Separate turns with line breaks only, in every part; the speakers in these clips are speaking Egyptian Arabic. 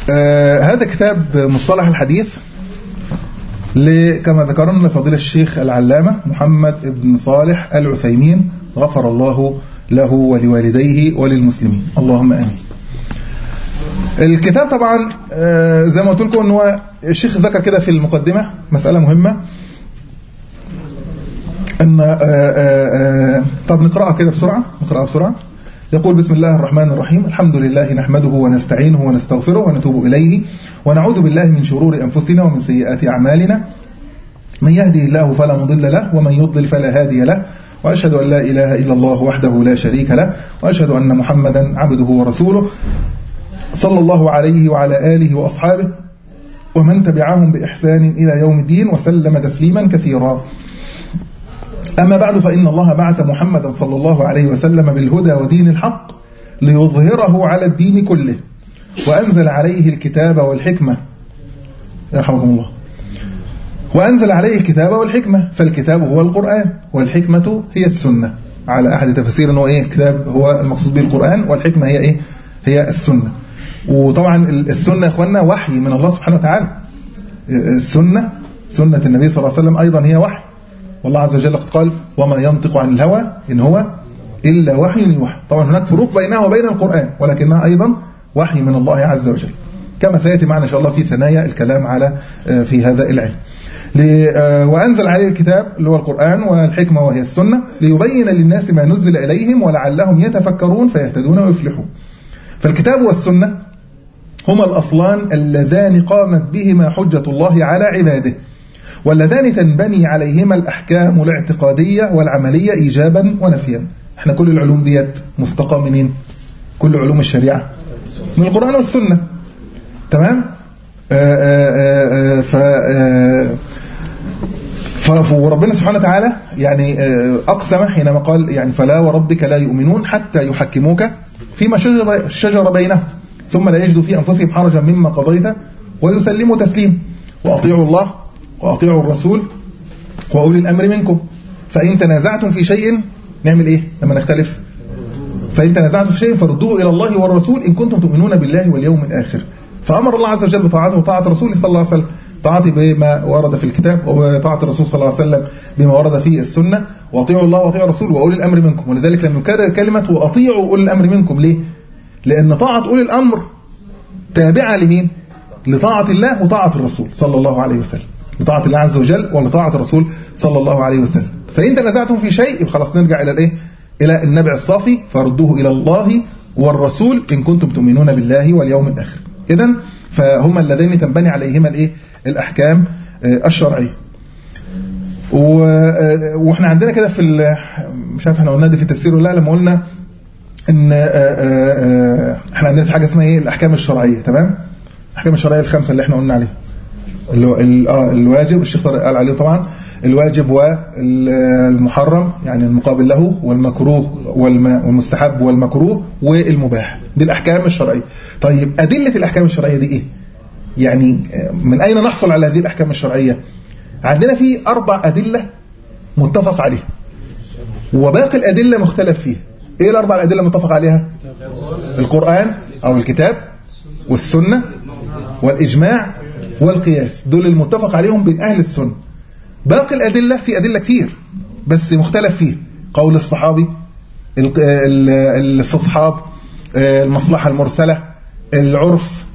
آه هذا كتاب مصطلح الحديث كما ذكرنا لفضيلة الشيخ العلامة محمد بن صالح العثيمين غفر الله له ولوالديه وللمسلمين اللهم آمين الكتاب طبعا آه زي ما قلت لكم ان هو الشيخ ذكر كده في المقدمة مسألة مهمة ان آآ آآ طب نقرأها كده بسرعة نقرأها بسرعة يقول بسم الله الرحمن الرحيم الحمد لله نحمده ونستعينه ونستغفره ونتوب إليه ونعوذ بالله من شرور أنفسنا ومن سيئات أعمالنا من يهده الله فلا مضل له ومن يضلل فلا هادي له وأشهد أن لا إله إلا الله وحده لا شريك له وأشهد أن محمدا عبده ورسوله صلى الله عليه وعلى آله وأصحابه ومن تبعهم بإحسان إلى يوم الدين وسلم تسليما كثيرا أما بعد فإن الله بعث محمدا صلى الله عليه وسلم بالهدى ودين الحق ليظهره على الدين كله وأنزل عليه الكتاب والحكمة يرحمكم الله وأنزل عليه الكتاب والحكمة فالكتاب هو القرآن والحكمة هي السنة على أحد تفسير أنه إيه الكتاب هو المقصود به القرآن والحكمة هي إيه هي السنة وطبعا السنة يا إخواننا وحي من الله سبحانه وتعالى السنة سنة النبي صلى الله عليه وسلم أيضا هي وحي والله عز وجل قد قال وما ينطق عن الهوى إن هو إلا وحي يوحى طبعا هناك فروق بينها وبين القرآن ولكنها أيضا وحي من الله عز وجل كما سيأتي معنا إن شاء الله في ثنايا الكلام على في هذا العلم وأنزل عليه الكتاب اللي هو القرآن والحكمة وهي السنة ليبين للناس ما نزل إليهم ولعلهم يتفكرون فيهتدون ويفلحون فالكتاب والسنة هما الأصلان اللذان قامت بهما حجة الله على عباده واللذان تنبني عليهما الأحكام الاعتقادية والعملية إيجابا ونفيا احنا كل العلوم ديت مستقى منين كل علوم الشريعة من القرآن والسنة تمام ف فربنا سبحانه وتعالى يعني أقسم حينما قال يعني فلا وربك لا يؤمنون حتى يحكموك فيما شجر, شجر بينهم ثم لا يجدوا في أنفسهم حرجا مما قضيت ويسلموا تسليم وأطيعوا الله وأطيعوا الرسول وأولي الأمر منكم فإن تنازعتم في شيء نعمل إيه لما نختلف فإن تنازعتم في شيء فردوه إلى الله والرسول إن كنتم تؤمنون بالله واليوم الآخر فأمر الله عز وجل بطاعته وطاعة رسوله صلى الله عليه وسلم طاعتي بما ورد في الكتاب وطاعة الرسول صلى الله عليه وسلم بما ورد في السنة وأطيعوا الله وأطيعوا الرسول وأولي الأمر منكم ولذلك لم يكرر كلمة وأطيعوا أولي الأمر منكم ليه؟ لأن طاعة أولي الأمر تابعة لمين؟ لطاعة الله وطاعة الرسول صلى الله عليه وسلم لطاعة الله عز وجل ولطاعة الرسول صلى الله عليه وسلم فإن تنازعتم في شيء يبقى خلاص نرجع إلى الإيه؟ إلى النبع الصافي فردوه إلى الله والرسول إن كنتم تؤمنون بالله واليوم الآخر إذا فهما اللذين تنبني عليهما الإيه؟ الأحكام الشرعية واحنا عندنا كده في مش عارف احنا قلنا دي في التفسير ولا لا لما قلنا ان احنا عندنا في حاجه اسمها ايه الاحكام الشرعيه تمام الاحكام الشرعيه الخمسه اللي احنا قلنا عليها اللي هو الواجب الشيخ طارق قال عليه طبعا الواجب والمحرم يعني المقابل له والمكروه والمستحب والمكروه والمباح دي الاحكام الشرعيه طيب ادله الاحكام الشرعيه دي ايه يعني من اين نحصل على هذه الاحكام الشرعيه عندنا في اربع ادله متفق عليها وباقي الادله مختلف فيها ايه الاربع الادله المتفق عليها القران او الكتاب والسنه والاجماع والقياس دول المتفق عليهم بين اهل السنه باقي الادله في ادله كتير بس مختلف فيها قول الصحابي الاستصحاب المصلحه المرسله العرف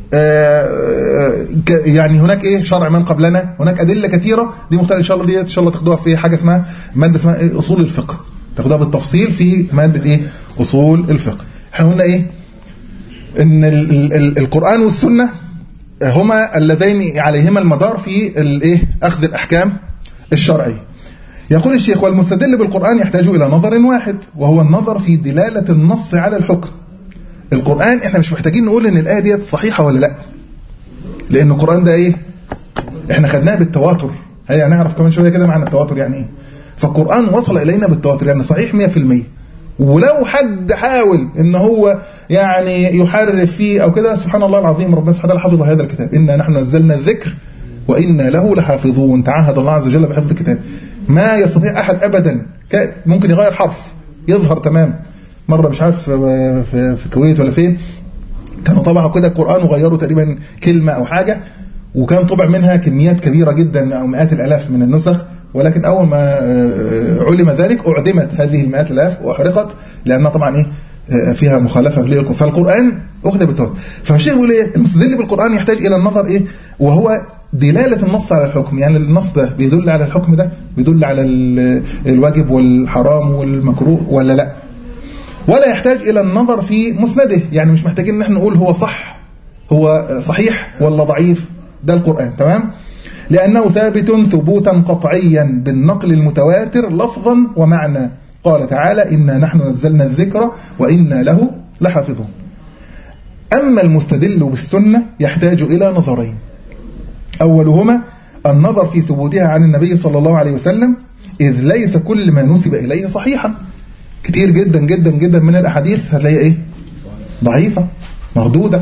يعني هناك ايه شرع من قبلنا هناك ادله كثيره دي مختلفه ان شاء الله دي ان شاء الله تاخدوها في حاجه اسمها ماده اسمها إيه اصول الفقه تاخدوها بالتفصيل في ماده ايه اصول الفقه احنا قلنا ايه ان ال ال القران والسنه هما اللذين عليهما المدار في الايه اخذ الاحكام الشرعيه يقول الشيخ والمستدل بالقران يحتاج الى نظر واحد وهو النظر في دلاله النص على الحكم القرآن احنا مش محتاجين نقول ان الآية ديت صحيحة ولا لا لأن القرآن ده ايه احنا خدناه بالتواتر هي هنعرف كمان شوية كده معنى التواتر يعني ايه فالقرآن وصل إلينا بالتواتر يعني صحيح 100% ولو حد حاول ان هو يعني يحرف فيه او كده سبحان الله العظيم ربنا سبحانه وتعالى حفظ هذا الكتاب إنا نحن نزلنا الذكر وإنا له لحافظون تعهد الله عز وجل بحفظ الكتاب ما يستطيع أحد أبدا ممكن يغير حرف يظهر تمام مرة مش عارف في الكويت ولا فين كانوا طبعوا كده القرآن وغيروا تقريبا كلمة أو حاجة وكان طبع منها كميات كبيرة جدا أو مئات الآلاف من النسخ ولكن أول ما علم ذلك أعدمت هذه المئات الآلاف وأحرقت لأنها طبعا إيه فيها مخالفة في الكفر فالقرآن أخذ بالتواتر فالشيخ بيقول إيه المستدل بالقرآن يحتاج إلى النظر إيه وهو دلالة النص على الحكم يعني النص ده بيدل على الحكم ده بيدل على الواجب والحرام والمكروه ولا لا ولا يحتاج إلى النظر في مسنده يعني مش محتاجين ان احنا نقول هو صح هو صحيح ولا ضعيف ده القرآن تمام لأنه ثابت ثبوتا قطعيا بالنقل المتواتر لفظا ومعنى قال تعالى إنا نحن نزلنا الذكر وإنا له لحافظون أما المستدل بالسنة يحتاج إلى نظرين أولهما النظر في ثبوتها عن النبي صلى الله عليه وسلم إذ ليس كل ما نسب إليه صحيحا كتير جدا جدا جدا من الأحاديث هتلاقي إيه ضعيفة مردودة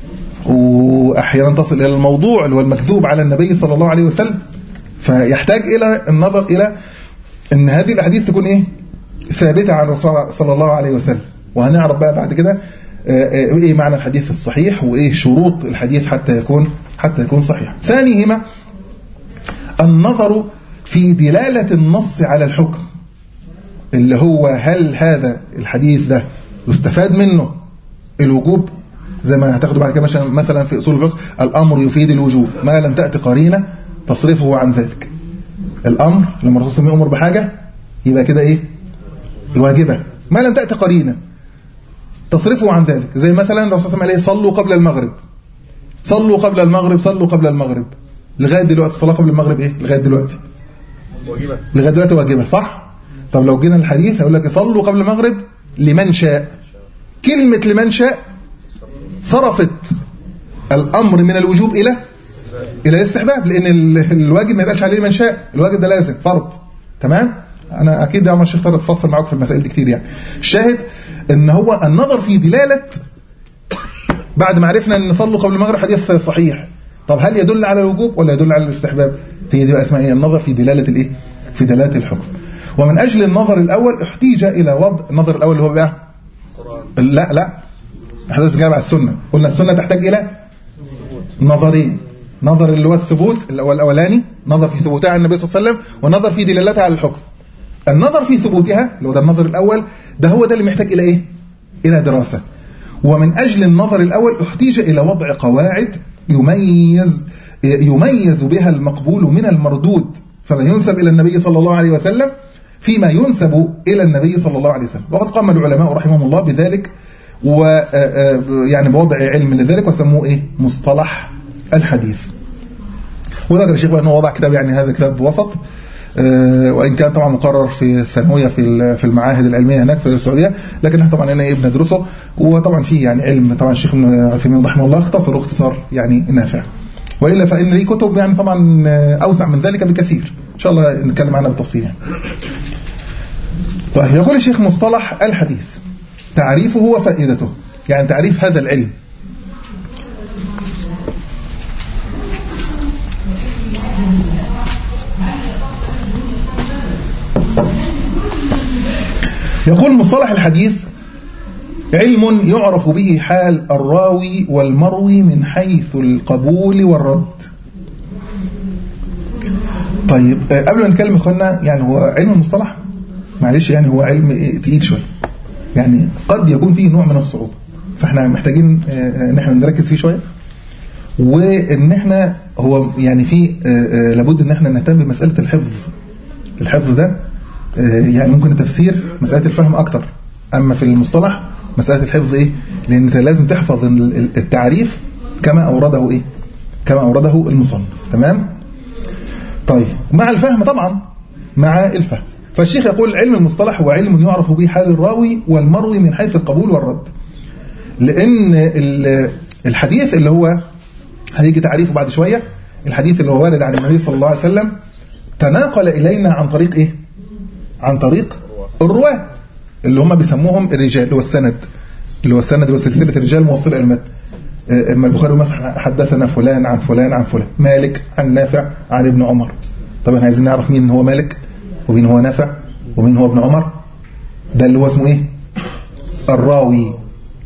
وأحيانا تصل إلى الموضوع اللي هو المكذوب على النبي صلى الله عليه وسلم فيحتاج إلى النظر إلى أن هذه الأحاديث تكون إيه ثابتة عن الرسول صلى الله عليه وسلم وهنعرف بقى بعد كده ايه معنى الحديث الصحيح وايه شروط الحديث حتى يكون حتى يكون صحيح ثانيهما النظر في دلالة النص على الحكم اللي هو هل هذا الحديث ده يستفاد منه الوجوب زي ما هتاخدوا بعد كده مثلا في اصول الفقه الامر يفيد الوجوب ما لم تاتي قرينه تصرفه عن ذلك الامر لما الرسول صلى يامر بحاجه يبقى كده ايه واجبه ما لم تاتي قرينه تصرفه عن ذلك زي مثلا الرسول صلى الله عليه وسلم صلوا قبل المغرب صلوا قبل المغرب صلوا قبل المغرب لغايه دلوقتي الصلاه قبل المغرب ايه لغايه دلوقتي
واجبة
لغايه دلوقتي واجبه صح طب لو جينا الحديث هيقول لك صلوا قبل المغرب لمن شاء كلمه لمن شاء صرفت الامر من الوجوب الى الى الاستحباب لان الواجب ما يبقاش عليه لمن شاء الواجب ده لازم فرض تمام انا اكيد يا عمر الشيخ طارق اتفصل معاكم في المسائل دي كتير يعني الشاهد ان هو النظر في دلاله بعد ما عرفنا ان صلوا قبل المغرب حديث صحيح طب هل يدل على الوجوب ولا يدل على الاستحباب هي دي بقى اسمها ايه النظر في دلاله الايه في دلاله الحكم ومن اجل النظر الاول احتيج الى وضع النظر الاول اللي هو بقى لا لا حضرتك بتتكلم على السنه قلنا السنه تحتاج الى نظرين نظر اللي هو الثبوت اللي هو الاولاني نظر في ثبوتها عن النبي صلى الله عليه وسلم ونظر في دلالتها على الحكم النظر في ثبوتها اللي هو ده النظر الاول ده هو ده اللي محتاج الى ايه الى دراسه ومن اجل النظر الاول احتيج الى وضع قواعد يميز يميز بها المقبول من المردود فما ينسب الى النبي صلى الله عليه وسلم فيما ينسب الى النبي صلى الله عليه وسلم وقد قام العلماء رحمهم الله بذلك و يعني بوضع علم لذلك وسموه ايه مصطلح الحديث وذكر الشيخ بأنه وضع كتاب يعني هذا كتاب وسط وان كان طبعا مقرر في الثانويه في في المعاهد العلميه هناك في السعوديه لكن احنا طبعا هنا ايه بندرسه وطبعا فيه يعني علم طبعا الشيخ ابن عثيمين رحمه الله اختصر اختصار يعني نافع والا فان ليه كتب يعني طبعا اوسع من ذلك بكثير ان شاء الله نتكلم عنها بالتفصيل يعني. طيب يقول الشيخ مصطلح الحديث تعريفه وفائدته يعني تعريف هذا العلم يقول مصطلح الحديث علم يعرف به حال الراوي والمروي من حيث القبول والرد طيب قبل ما نتكلم اخوانا يعني هو علم المصطلح معلش يعني هو علم إيه تقيل شويه يعني قد يكون فيه نوع من الصعوبه فاحنا محتاجين ان احنا نركز فيه شويه وان احنا هو يعني في لابد ان احنا نهتم بمساله الحفظ الحفظ ده يعني ممكن التفسير مساله الفهم اكتر اما في المصطلح مساله الحفظ ايه لان انت لازم تحفظ التعريف كما اورده ايه كما اورده المصنف تمام طيب مع الفهم طبعا مع الفهم فالشيخ يقول علم المصطلح هو علم يعرف به حال الراوي والمروي من حيث القبول والرد لان الحديث اللي هو هيجي تعريفه بعد شويه الحديث اللي هو وارد عن النبي صلى الله عليه وسلم تناقل الينا عن طريق ايه عن طريق الرواه اللي هم بيسموهم الرجال اللي هو السند اللي هو السند اللي هو سلسله الرجال موصله الى المتن اما البخاري مثلا حدثنا فلان عن فلان عن فلان مالك عن نافع عن ابن عمر طب احنا عايزين نعرف مين هو مالك ومين هو نافع ومين هو ابن عمر ده اللي هو اسمه ايه الراوي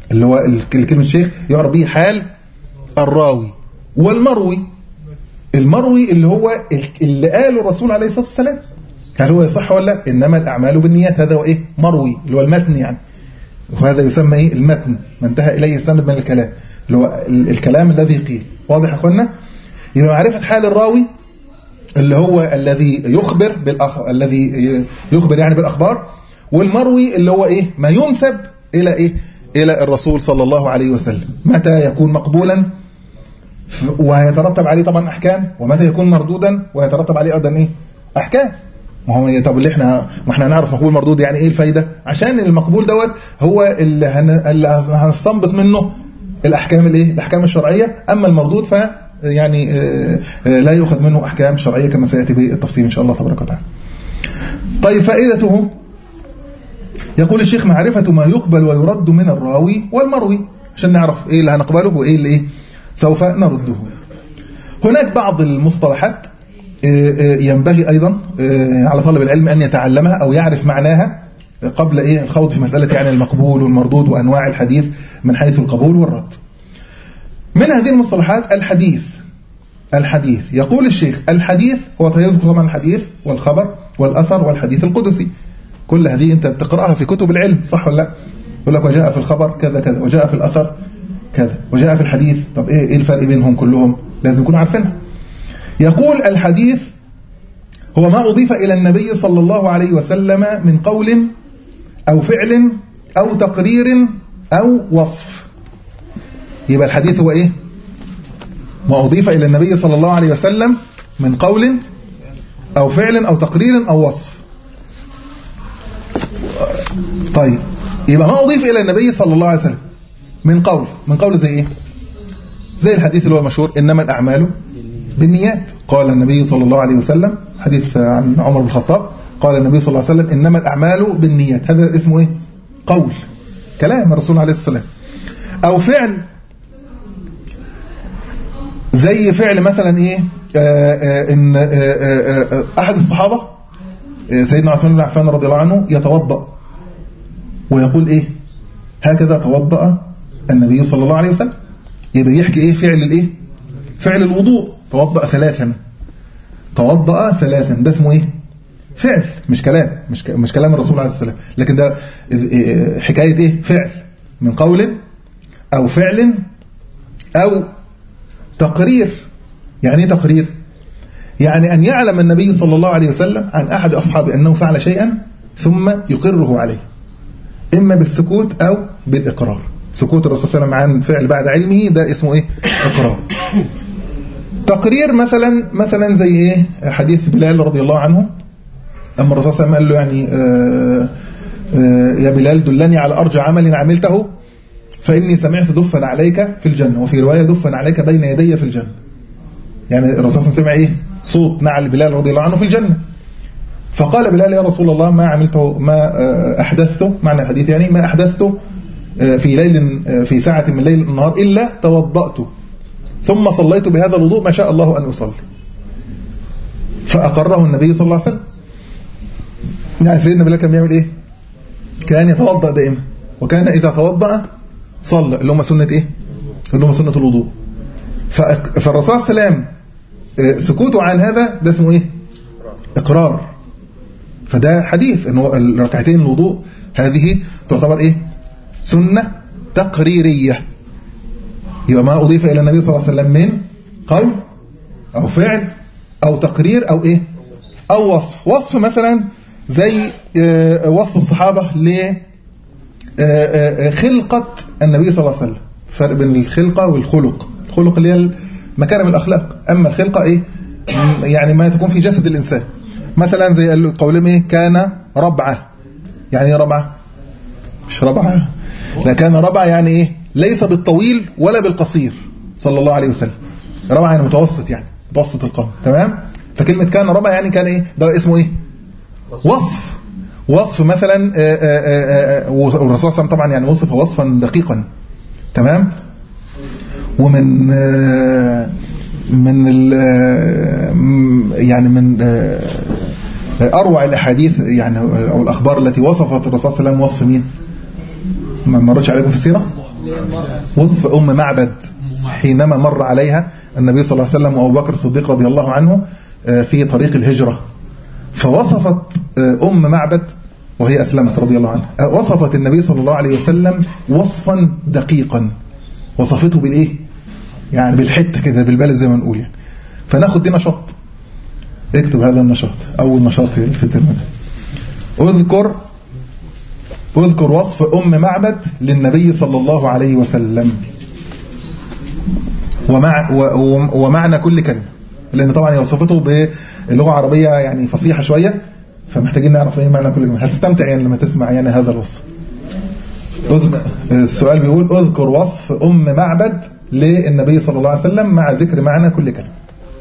اللي هو كلمة الشيخ يعرف به حال الراوي والمروي المروي اللي هو اللي قاله الرسول عليه الصلاة والسلام هل هو يصح ولا لا إنما الأعمال بالنيات هذا هو إيه مروي اللي هو المتن يعني وهذا يسمى إيه المتن ما انتهى إليه السند من الكلام اللي هو الكلام الذي قيل واضح يا أخوانا يبقى معرفة حال الراوي اللي هو الذي يخبر بالأخ... الذي يخبر يعني بالأخبار والمروي اللي هو إيه ما ينسب إلى إيه إلى الرسول صلى الله عليه وسلم متى يكون مقبولا ويترتب عليه طبعا أحكام ومتى يكون مردودا ويترتب عليه أيضا إيه أحكام ما هو طب اللي احنا ما احنا نعرف مقبول مردود يعني ايه الفايده عشان المقبول دوت هو اللي, هن... اللي هنستنبط منه الاحكام الايه الاحكام الشرعيه اما المردود ف يعني لا يؤخذ منه احكام شرعيه كما سياتي بالتفصيل ان شاء الله تبارك وتعالى طيب فائدته يقول الشيخ معرفة ما يقبل ويرد من الراوي والمروي عشان نعرف ايه اللي هنقبله وايه اللي ايه سوف نرده هناك بعض المصطلحات ينبغي أيضا على طالب العلم أن يتعلمها أو يعرف معناها قبل إيه الخوض في مسألة يعني المقبول والمردود وأنواع الحديث من حيث القبول والرد من هذه المصطلحات الحديث الحديث يقول الشيخ الحديث هو يذكر طبعا الحديث والخبر والأثر والحديث القدسي كل هذه أنت بتقرأها في كتب العلم صح ولا لا يقول لك وجاء في الخبر كذا كذا وجاء في الأثر كذا وجاء في الحديث طب إيه, إيه الفرق بينهم كلهم لازم نكون عارفينها يقول الحديث هو ما أضيف إلى النبي صلى الله عليه وسلم من قول أو فعل أو تقرير أو وصف يبقى الحديث هو إيه ما أضيف إلى النبي صلى الله عليه وسلم من قول أو فعل أو تقرير أو وصف طيب يبقى ما أضيف إلى النبي صلى الله عليه وسلم من قول من قول زي إيه زي الحديث اللي هو المشهور إنما الأعمال بالنيات قال النبي صلى الله عليه وسلم حديث عن عمر بن الخطاب قال النبي صلى الله عليه وسلم إنما الأعمال بالنيات هذا اسمه إيه قول كلام الرسول عليه الصلاة والسلام أو فعل زي فعل مثلا إيه آآ آآ إن آآ أحد الصحابة سيدنا عثمان بن عفان رضي الله عنه يتوضأ ويقول إيه هكذا توضأ النبي صلى الله عليه وسلم يبقى يحكي إيه فعل الإيه فعل الوضوء توضأ ثلاثا توضأ ثلاثا ده اسمه ايه فعل مش كلام مش ك... مش كلام الرسول عليه الصلاه والسلام لكن ده حكايه ايه فعل من قول او فعل او تقرير يعني ايه تقرير يعني ان يعلم النبي صلى الله عليه وسلم عن احد اصحابه انه فعل شيئا ثم يقره عليه اما بالسكوت او بالاقرار سكوت الرسول صلى الله عليه وسلم عن فعل بعد علمه ده اسمه ايه اقرار تقرير مثلا مثلا زي ايه حديث بلال رضي الله عنه اما الرسول صلى الله عليه وسلم قال له يعني آآ آآ يا بلال دلني على ارجى عمل عملته فاني سمعت دفا عليك في الجنه وفي روايه دفا عليك بين يدي في الجنه يعني الرسول صلى الله عليه وسلم سمع ايه صوت نعل بلال رضي الله عنه في الجنه فقال بلال يا رسول الله ما عملته ما احدثته معنى الحديث يعني ما احدثته في ليل في ساعه من ليل النهار الا توضأت ثم صليت بهذا الوضوء ما شاء الله أن أصلي فأقره النبي صلى الله عليه وسلم يعني سيدنا بلال كان بيعمل إيه كان يتوضأ دائما وكان إذا توضأ صلى اللي هم سنة إيه اللي هم سنة الوضوء فالرسول صلى الله عليه وسلم سكوته عن هذا ده اسمه إيه إقرار فده حديث أنه الركعتين الوضوء هذه تعتبر إيه سنة تقريرية يبقى ما أضيف إلى النبي صلى الله عليه وسلم من قول أو فعل أو تقرير أو إيه أو وصف وصف مثلا زي وصف الصحابة ل خلقة النبي صلى الله عليه وسلم فرق بين الخلقة والخلق الخلق اللي هي مكارم الأخلاق أما الخلقة إيه يعني ما تكون في جسد الإنسان مثلا زي قولهم إيه كان ربعة يعني إيه ربعة مش ربعة لا كان ربعة يعني إيه ليس بالطويل ولا بالقصير صلى الله عليه وسلم ربع يعني متوسط يعني متوسط القوم تمام فكلمة كان ربع يعني كان ايه ده اسمه ايه وصف وصف مثلا والرسول صلى الله عليه وسلم طبعا يعني وصف وصفا دقيقا تمام ومن من يعني من اروع الاحاديث يعني او الاخبار التي وصفت الرسول صلى الله عليه وسلم وصف مين ما مرتش عليكم في السيره وصف أم معبد حينما مر عليها النبي صلى الله عليه وسلم وأبو بكر الصديق رضي الله عنه آه، في طريق الهجرة فوصفت آه، أم معبد وهي أسلمت رضي الله عنها آه، وصفت النبي صلى الله عليه وسلم وصفا دقيقا وصفته بالإيه؟ يعني بالحتة كده بالبلد زي ما نقول يعني فناخد دي نشاط اكتب هذا النشاط أول نشاط في الترم ده اذكر اذكر وصف أم معبد للنبي صلى الله عليه وسلم ومع و- ومعنى كل كلمة لأن طبعا هي وصفته بلغة عربية يعني فصيحة شوية فمحتاجين نعرف ايه معنى كل كلمة هتستمتع يعني لما تسمع يعني هذا الوصف اذكر السؤال بيقول اذكر وصف أم معبد للنبي صلى الله عليه وسلم مع ذكر معنى كل كلمة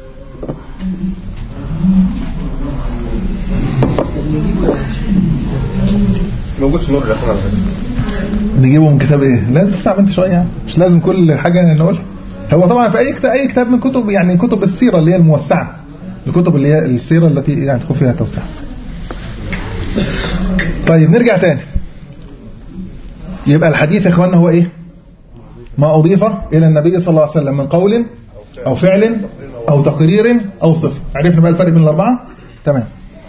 موجودش نور الرحمن على فكره
نجيبه من كتاب ايه لازم تتعب انت شويه يعني مش لازم كل حاجه نقولها هو طبعا في اي كتاب اي كتاب من كتب يعني كتب السيره اللي هي الموسعه الكتب اللي هي السيره التي يعني تكون فيها توسعه طيب نرجع تاني يبقى الحديث يا اخواننا هو ايه ما اضيف الى النبي صلى الله عليه وسلم من قول او فعل او تقرير او صفه عرفنا بقى الفرق بين الاربعه تمام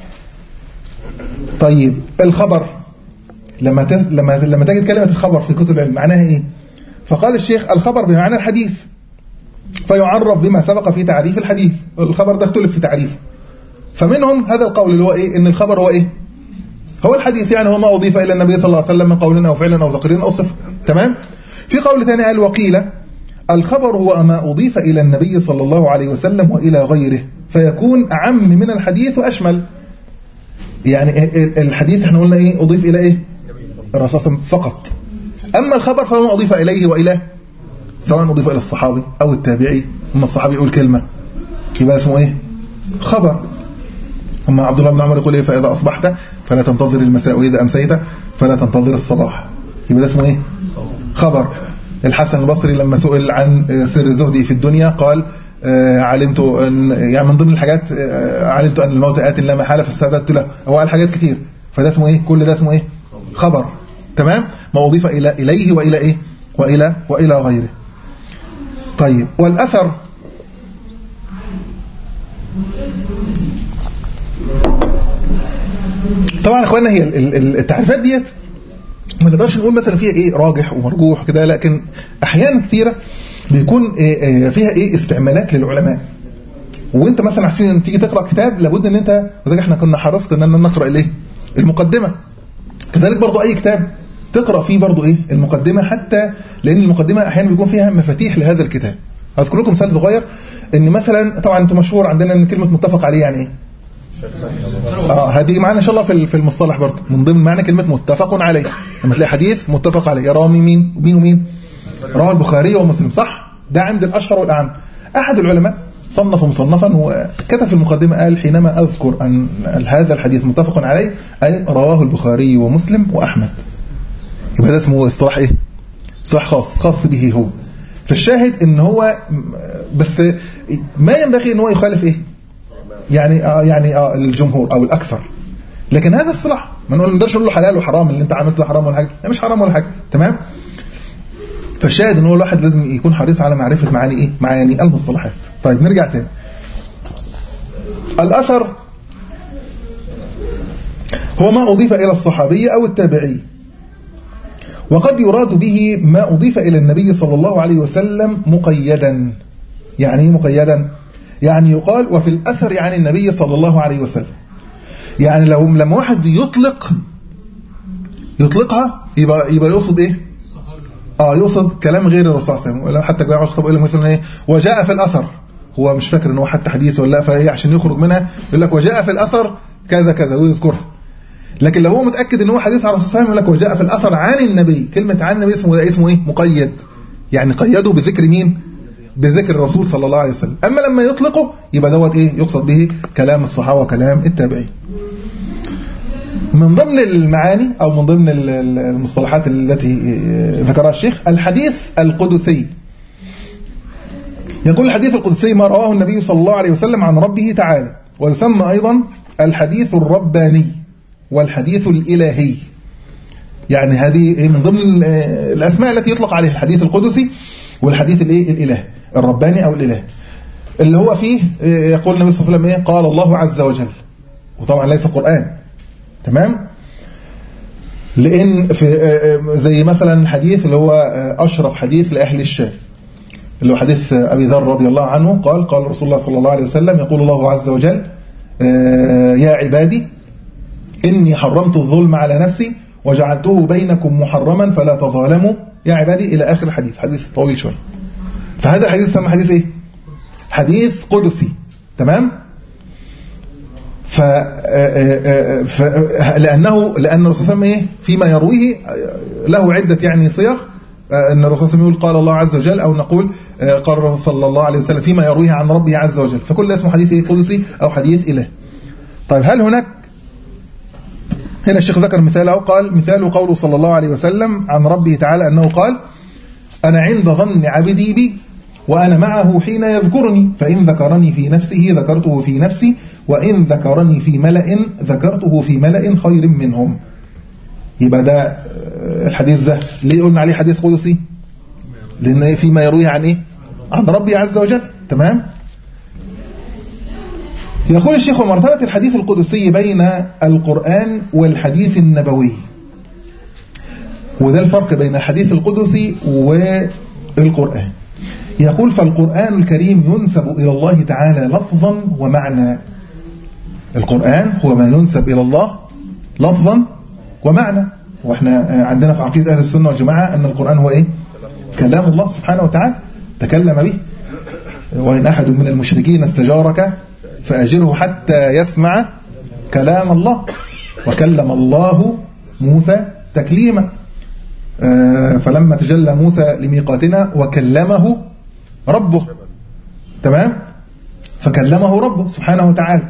طيب الخبر لما تز... لما لما تجد كلمة الخبر في كتب العلم معناها ايه؟ فقال الشيخ الخبر بمعنى الحديث فيعرف بما سبق في تعريف الحديث الخبر ده اختلف في تعريفه فمنهم هذا القول اللي هو ايه ان الخبر هو ايه هو الحديث يعني هو ما اضيف الى النبي صلى الله عليه وسلم من قول او فعل او تقرير او صفه تمام في قول ثاني قال وقيل الخبر هو ما اضيف الى النبي صلى الله عليه وسلم والى غيره فيكون اعم من الحديث واشمل يعني الحديث احنا قلنا ايه اضيف الى ايه الرسول صلى الله عليه وسلم فقط أما الخبر فهو ما أضيف إليه وإلى سواء أضيف إلى الصحابي أو التابعي أما الصحابي يقول كلمة يبقى اسمه إيه خبر أما عبد الله بن عمر يقول إيه فإذا أصبحت فلا تنتظر المساء وإذا أمسيت فلا تنتظر الصباح يبقى ده اسمه إيه خبر الحسن البصري لما سئل عن سر زهدي في الدنيا قال آه، علمت أن يعني من ضمن الحاجات آه، علمت أن الموت آت لا محالة فاستعددت له هو قال حاجات كتير فده اسمه إيه كل ده اسمه إيه خبر تمام ما أضيف إلى إليه وإلى إيه وإلى وإلى غيره طيب والأثر طبعا يا اخوانا هي ال- ال- التعريفات ديت ما نقدرش نقول مثلا فيها ايه راجح ومرجوح كده لكن احيانا كثيره بيكون إيه إيه فيها ايه استعمالات للعلماء وانت مثلا عشان تيجي تقرا كتاب لابد ان انت وزي احنا كنا حرصت ان نقرا الايه المقدمه كذلك برضو اي كتاب تقرا فيه برضو ايه المقدمه حتى لان المقدمه احيانا بيكون فيها مفاتيح لهذا الكتاب اذكر لكم مثال صغير ان مثلا طبعا انتم مشهور عندنا ان كلمه متفق عليه يعني ايه اه هتيجي معانا ان شاء الله في في المصطلح برضه من ضمن معنى كلمه متفق عليه لما تلاقي حديث متفق عليه يروى مين مين ومين رواه البخاري ومسلم صح ده عند الاشهر والاعم احد العلماء صنف مصنفا وكتب في المقدمه قال حينما اذكر ان هذا الحديث متفق عليه اي رواه البخاري ومسلم واحمد يبقى ده اسمه اصطلاح ايه اصطلاح خاص خاص به هو فالشاهد ان هو بس ما ينبغي ان هو يخالف ايه يعني آه يعني آه الجمهور او الاكثر لكن هذا الصلاح ما نقدرش نقول له حلال وحرام اللي انت عملته حرام ولا حاجه لا مش حرام ولا حاجه تمام فالشاهد ان هو الواحد لازم يكون حريص على معرفه معاني ايه معاني المصطلحات طيب نرجع تاني الاثر هو ما اضيف الى الصحابي او التابعي وقد يراد به ما اضيف الى النبي صلى الله عليه وسلم مقيدا يعني ايه مقيدا يعني يقال وفي الأثر عن النبي صلى الله عليه وسلم يعني لو لما واحد يطلق يطلقها يبقى يبقى يقصد ايه اه يقصد كلام غير الرسول صلى الله عليه وسلم ولا حتى جماعه الخطاب يقول لك مثلا ايه وجاء في الاثر هو مش فاكر ان هو حتى حديث ولا لا فهي عشان يخرج منها يقول لك وجاء في الاثر كذا كذا ويذكرها لكن لو هو متاكد ان هو حديث عن الرسول صلى الله عليه وسلم يقول لك وجاء في الاثر عن النبي كلمه عن النبي اسمه ده اسمه ايه مقيد يعني قيده بذكر مين بذكر الرسول صلى الله عليه وسلم أما لما يطلقه يبقى دوت إيه يقصد به كلام الصحابة وكلام التابعين من ضمن المعاني أو من ضمن المصطلحات التي ذكرها الشيخ الحديث القدسي يقول الحديث القدسي ما رواه النبي صلى الله عليه وسلم عن ربه تعالى ويسمى أيضا الحديث الرباني والحديث الإلهي يعني هذه إيه من ضمن ال- الأسماء التي يطلق عليها الحديث القدسي والحديث الإيه الإله الرباني أو الإله اللي هو فيه إيه، يقول النبي صلى الله عليه وسلم إيه قال الله عز وجل وطبعا ليس قرآن تمام لأن في آه، آه، زي مثلا حديث اللي هو آه، أشرف حديث لأهل الشام اللي هو حديث أبي ذر رضي الله عنه قال قال رسول الله صلى الله عليه وسلم يقول الله عز وجل آه، يا عبادي إني حرمت الظلم على نفسي وجعلته بينكم محرما فلا تظالموا يا عبادي إلى آخر الحديث حديث طويل شوية فهذا الحديث يسمى حديث إيه حديث قدسي تمام ف... ف... لأنه لأن الرسول صلى الله عليه وسلم إيه فيما يرويه له عدة يعني صيغ أن الرسول صلى الله عليه وسلم يقول قال الله عز وجل أو نقول قال الرسول صلى الله عليه وسلم فيما يرويه عن ربه عز وجل فكل ده اسمه حديث إيه قدسي أو حديث إله طيب هل هناك هنا الشيخ ذكر مثاله قال مثال قوله صلى الله عليه وسلم عن ربه تعالى أنه قال أنا عند ظن عبدي بي وأنا معه حين يذكرني فإن ذكرني في نفسه ذكرته في نفسي وإن ذكرني في ملأ ذكرته في ملأ خير منهم يبقى ده آه، الحديث ده ليه قلنا عليه حديث قدسي لأن فيما يرويه عن إيه عن ربي عز وجل تمام يقول الشيخ ومرتبة الحديث القدسي بين القرآن والحديث النبوي وده الفرق بين الحديث القدسي والقرآن يقول فالقرآن الكريم ينسب إلى الله تعالى لفظا ومعنى القرآن هو ما ينسب إلى الله لفظا ومعنى واحنا عندنا في عقيدة أهل السنة والجماعة أن القرآن هو إيه كلام الله سبحانه وتعالى تكلم به وإن أحد من المشركين استجارك فأجره حتى يسمع كلام الله وكلم الله موسى تكليما آه، فلما تجلى موسى لميقاتنا وكلمه ربه تمام فكلمه ربه سبحانه وتعالى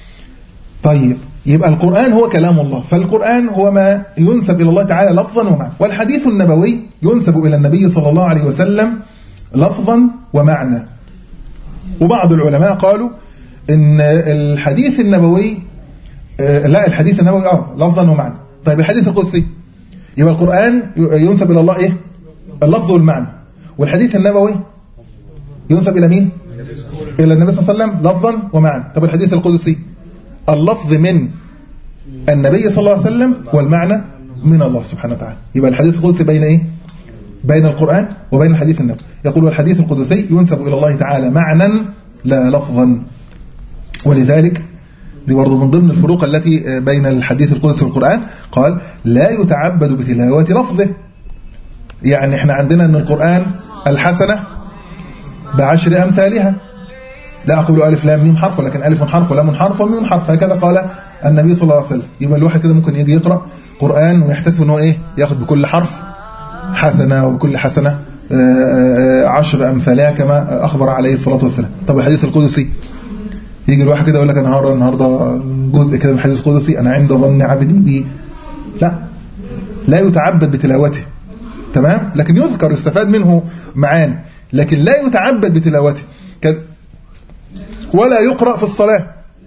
طيب يبقى القرآن هو كلام الله فالقرآن هو ما ينسب إلى الله تعالى لفظا ومعنى والحديث النبوي ينسب إلى النبي صلى الله عليه وسلم لفظا ومعنى وبعض العلماء قالوا ان الحديث النبوي آه، لا الحديث النبوي اه لفظا ومعنى طيب الحديث القدسي يبقى القرآن ينسب إلى الله إيه اللفظ والمعنى والحديث النبوي ينسب إلى مين إلى النبي صلى الله عليه وسلم لفظا ومعنى طب الحديث القدسي اللفظ من النبي صلى الله عليه وسلم والمعنى من الله سبحانه وتعالى يبقى الحديث القدسي بين إيه بين القرآن وبين الحديث النبوي يقول والحديث القدسي ينسب إلى الله تعالى معنى لا لفظا ولذلك دي برضه من ضمن الفروق التي بين الحديث القدسي والقرآن قال لا يتعبد بتلاوة لفظه يعني احنا عندنا ان القرآن الحسنة بعشر أمثالها لا أقول ألف لام ميم حرف ولكن ألف حرف ولام حرف وميم حرف هكذا قال النبي صلى الله عليه وسلم يبقى الواحد كده ممكن يجي يقرأ قرآن ويحتسب ان هو إيه ياخد بكل حرف حسنة وبكل حسنة آه، آه، عشر أمثالها كما أخبر عليه الصلاة والسلام طب الحديث القدسي يجي الواحد كده يقول لك انا هقرا النهارده جزء كده من الحديث القدسي انا عند ظن عبدي بي لا لا يتعبد بتلاوته تمام لكن يذكر يستفاد منه معاني لكن لا يتعبد بتلاوته كذا ولا يقرا في الصلاه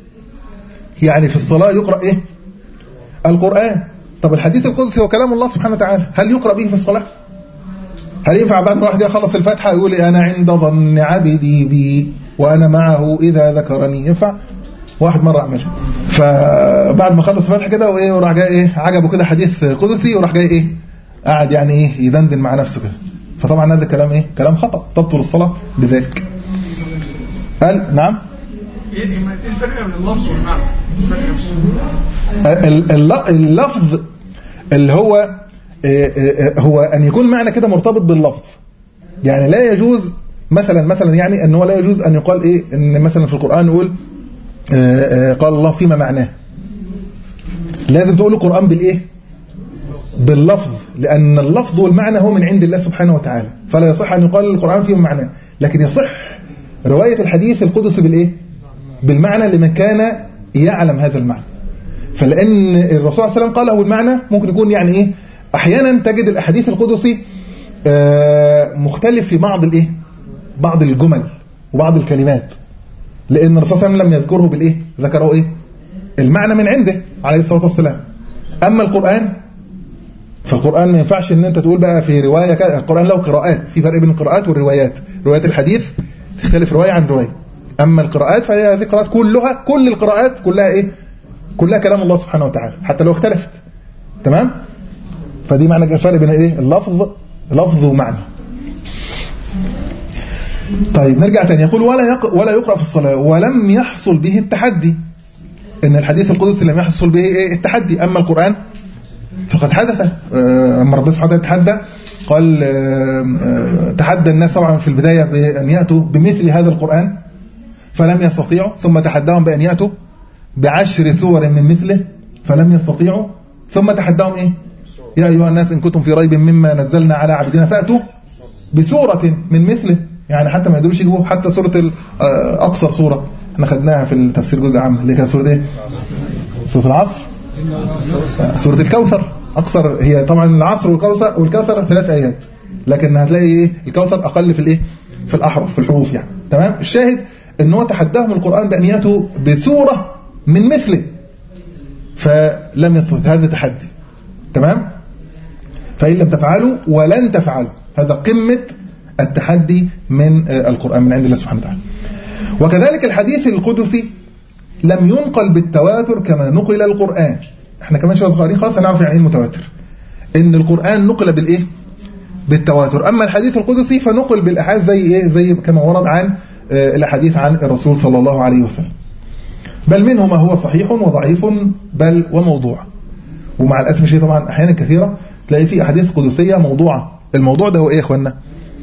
يعني في الصلاه يقرا ايه القران طب الحديث القدسي هو كلام الله سبحانه وتعالى هل يقرا به في الصلاه هل ينفع بعد ما واحد يخلص الفاتحه يقول انا عند ظن عبدي بي وانا معه اذا ذكرني ينفع واحد مره عمل فبعد ما خلص الفاتحه كده وايه وراح جاي ايه عجبه كده حديث قدسي وراح جاي ايه قاعد يعني ايه يدندن مع نفسه كده فطبعا هذا كلام ايه كلام خطا تبطل الصلاه بذلك قال نعم
ايه إيه الفرق بين اللفظ والمعنى؟ الفرق نفسه
ال- الل- اللفظ اللي هو آه، آه، هو أن يكون معنى كده مرتبط باللفظ يعني لا يجوز مثلا مثلا يعني أنه لا يجوز أن يقال إيه أن مثلا في القرآن نقول آه، آه، قال الله فيما معناه لازم تقول القرآن بالإيه باللفظ لأن اللفظ والمعنى هو من عند الله سبحانه وتعالى فلا يصح أن يقال القرآن فيما معناه لكن يصح رواية الحديث القدسي بالإيه بالمعنى لمن كان يعلم هذا المعنى فلان الرسول صلى الله عليه وسلم قاله المعنى ممكن يكون يعني ايه احيانا تجد الاحاديث القدسي آه، مختلف في بعض الايه بعض الجمل وبعض الكلمات لان الرسول صلى الله عليه وسلم لم يذكره بالايه ذكره ايه المعنى من عنده عليه الصلاه والسلام اما القران فالقرآن ما ينفعش ان انت تقول بقى في رواية كذا القرآن له قراءات في فرق بين القراءات والروايات روايات الحديث تختلف رواية عن رواية اما القراءات فهي هذه القراءات كلها كل القراءات كلها ايه كلها كلام الله سبحانه وتعالى حتى لو اختلفت تمام فدي معنى الفرق بين ايه اللفظ لفظ ومعنى طيب نرجع تاني يقول ولا يق... ولا يقرأ في الصلاة ولم يحصل به التحدي ان الحديث القدسي لم يحصل به ايه التحدي اما القرآن فقد حدث آه، لما ربنا سبحانه وتعالى تحدى قال آه، آه، تحدى الناس طبعا في البداية بأن يأتوا بمثل هذا القرآن فلم يستطيعوا ثم تحداهم بأن يأتوا بعشر سور من مثله فلم يستطيعوا ثم تحداهم إيه يا أيها الناس إن كنتم في ريب مما نزلنا على عبدنا فأتوا بسورة من مثله يعني حتى ما يقدروش يجيبوا حتى سورة ال- آه، أقصر سورة احنا خدناها في التفسير جزء عام اللي كانت سورة إيه سورة العصر سورة الكوثر أقصر هي طبعا العصر والكوثر والكوثر ثلاث آيات لكن هتلاقي إيه الكوثر أقل في الإيه في الأحرف في الحروف يعني تمام الشاهد إن هو تحداهم القرآن بأن يأتوا بسورة من مثله فلم يستطع هذا تحدي تمام فإن لم تفعلوا ولن تفعلوا هذا قمة التحدي من آه، القرآن من عند الله سبحانه وتعالى وكذلك الحديث القدسي لم ينقل بالتواتر كما نقل القرآن احنا كمان شويه صغيرين خلاص هنعرف يعني ايه المتواتر ان القرآن نقل بالايه بالتواتر اما الحديث القدسي فنقل بالاحاديث زي ايه زي كما ورد عن آه، الاحاديث عن الرسول صلى الله عليه وسلم بل منه ما هو صحيح وضعيف بل وموضوع ومع الاسف الشديد طبعا احيانا كثيره تلاقي في احاديث قدسيه موضوعه الموضوع ده هو ايه يا اخوانا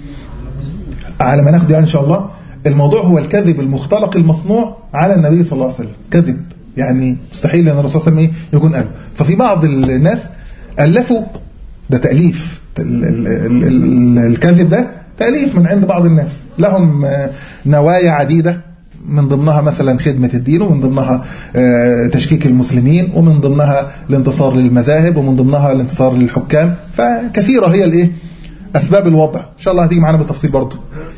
على ما ناخد يعني ان شاء الله الموضوع هو الكذب المختلق المصنوع على النبي صلى الله عليه وسلم كذب يعني مستحيل ان الرسول صلى الله عليه وسلم إيه يكون قال ففي بعض الناس الفوا ده تاليف ال- ال- ال- ال- الكذب ده تاليف من عند بعض الناس لهم آه، نوايا عديده من ضمنها مثلا خدمة الدين ومن ضمنها آه، تشكيك المسلمين ومن ضمنها الانتصار للمذاهب ومن ضمنها الانتصار للحكام فكثيرة هي الايه أسباب الوضع إن شاء الله هتيجي معانا بالتفصيل برضه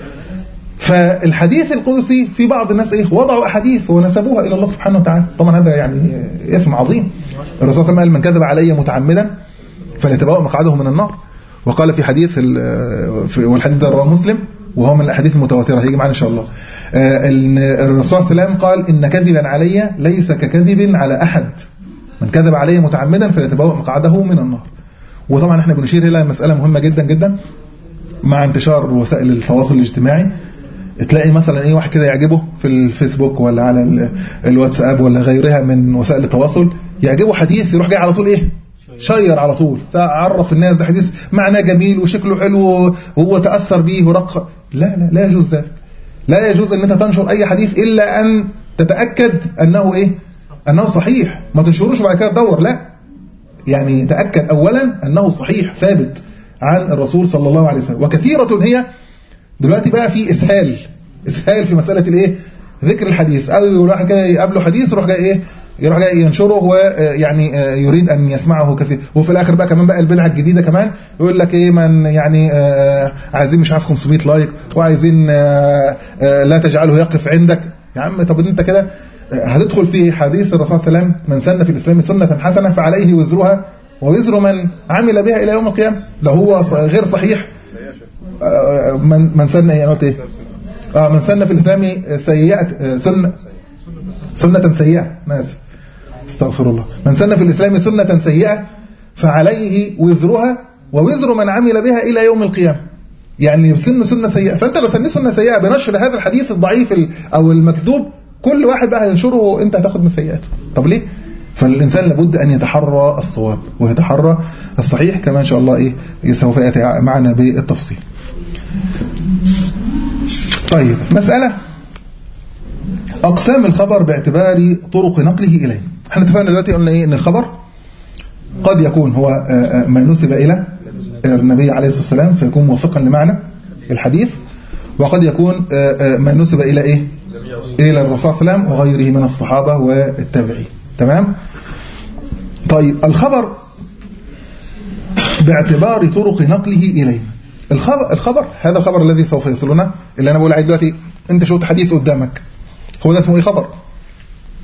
فالحديث القدسي في بعض الناس ايه وضعوا احاديث ونسبوها الى الله سبحانه وتعالى طبعا هذا يعني اثم عظيم الرسول صلى الله عليه وسلم قال من كذب علي متعمدا فليتبوأ مقعده من النار وقال في حديث ال- في- والحديث ده رواه مسلم وهو من الاحاديث المتواتره هيجي معانا ان شاء الله آه، إن الرسول صلى الله عليه وسلم قال ان كذبا علي ليس ككذب على احد من كذب علي متعمدا فليتبوأ مقعده من النار وطبعا احنا بنشير الى مساله مهمه جدا جدا مع انتشار وسائل التواصل الاجتماعي تلاقي مثلا ايه واحد كده يعجبه في الفيسبوك ولا على ال- الواتساب ولا غيرها من وسائل التواصل يعجبه حديث يروح جاي على طول ايه شير على طول عرف الناس ده حديث معناه جميل وشكله حلو وهو تأثر به ورق لا لا لا يجوز ذلك لا يجوز ان انت تنشر اي حديث الا ان تتأكد انه ايه انه صحيح ما تنشروش وبعد كده تدور لا يعني تأكد أولا أنه صحيح ثابت عن الرسول صلى الله عليه وسلم وكثيرة هي دلوقتي بقى في إسهال إسهال في مسألة الإيه ذكر الحديث أو يروح كده يقابله حديث يروح جاي إيه يروح جاي ينشره ويعني يريد أن يسمعه كثير وفي الآخر بقى كمان بقى البدعة الجديدة كمان يقول لك إيه من يعني آه، عايزين مش عارف 500 لايك وعايزين آه، آه، لا تجعله يقف عندك يا عم طب انت كده هتدخل في حديث الرسول صلى الله عليه وسلم من سن في الإسلام سنة حسنة فعليه وزرها ووزر من عمل بها إلى يوم القيامة لو هو ص- غير صحيح آه، من من سن ايه انا قلت ايه اه من سن في الإسلام سيئة آه، سنة سنة سيئة أنا آسف استغفر الله من سن في الإسلام سنة سيئة فعليه وزرها ووزر من عمل بها إلى يوم القيامة يعني يسن سنة سيئة فأنت لو سنيت سنة سيئة بنشر هذا الحديث الضعيف ال- أو المكذوب كل واحد بقى هينشره وانت هتاخد من سيئاته طب ليه فالإنسان لابد أن يتحرى الصواب ويتحرى الصحيح كما إن شاء الله إيه سوف يأتي معنا بالتفصيل طيب مسألة أقسام الخبر باعتبار طرق نقله إليه احنا اتفقنا دلوقتي قلنا إيه إن الخبر قد يكون هو آه، آه، ما نسب إلى النبي عليه الصلاة والسلام فيكون موافقا لمعنى الحديث وقد يكون آه، آه، ما نسب إلى إيه إلى الرسول صلى الله عليه وسلم وغيره من الصحابة والتابعين تمام طيب الخبر باعتبار طرق نقله إليه الخبر, الخبر هذا الخبر الذي سوف يصلنا اللي أنا بقول عليه دلوقتي أنت شفت حديث قدامك هو ده اسمه إيه خبر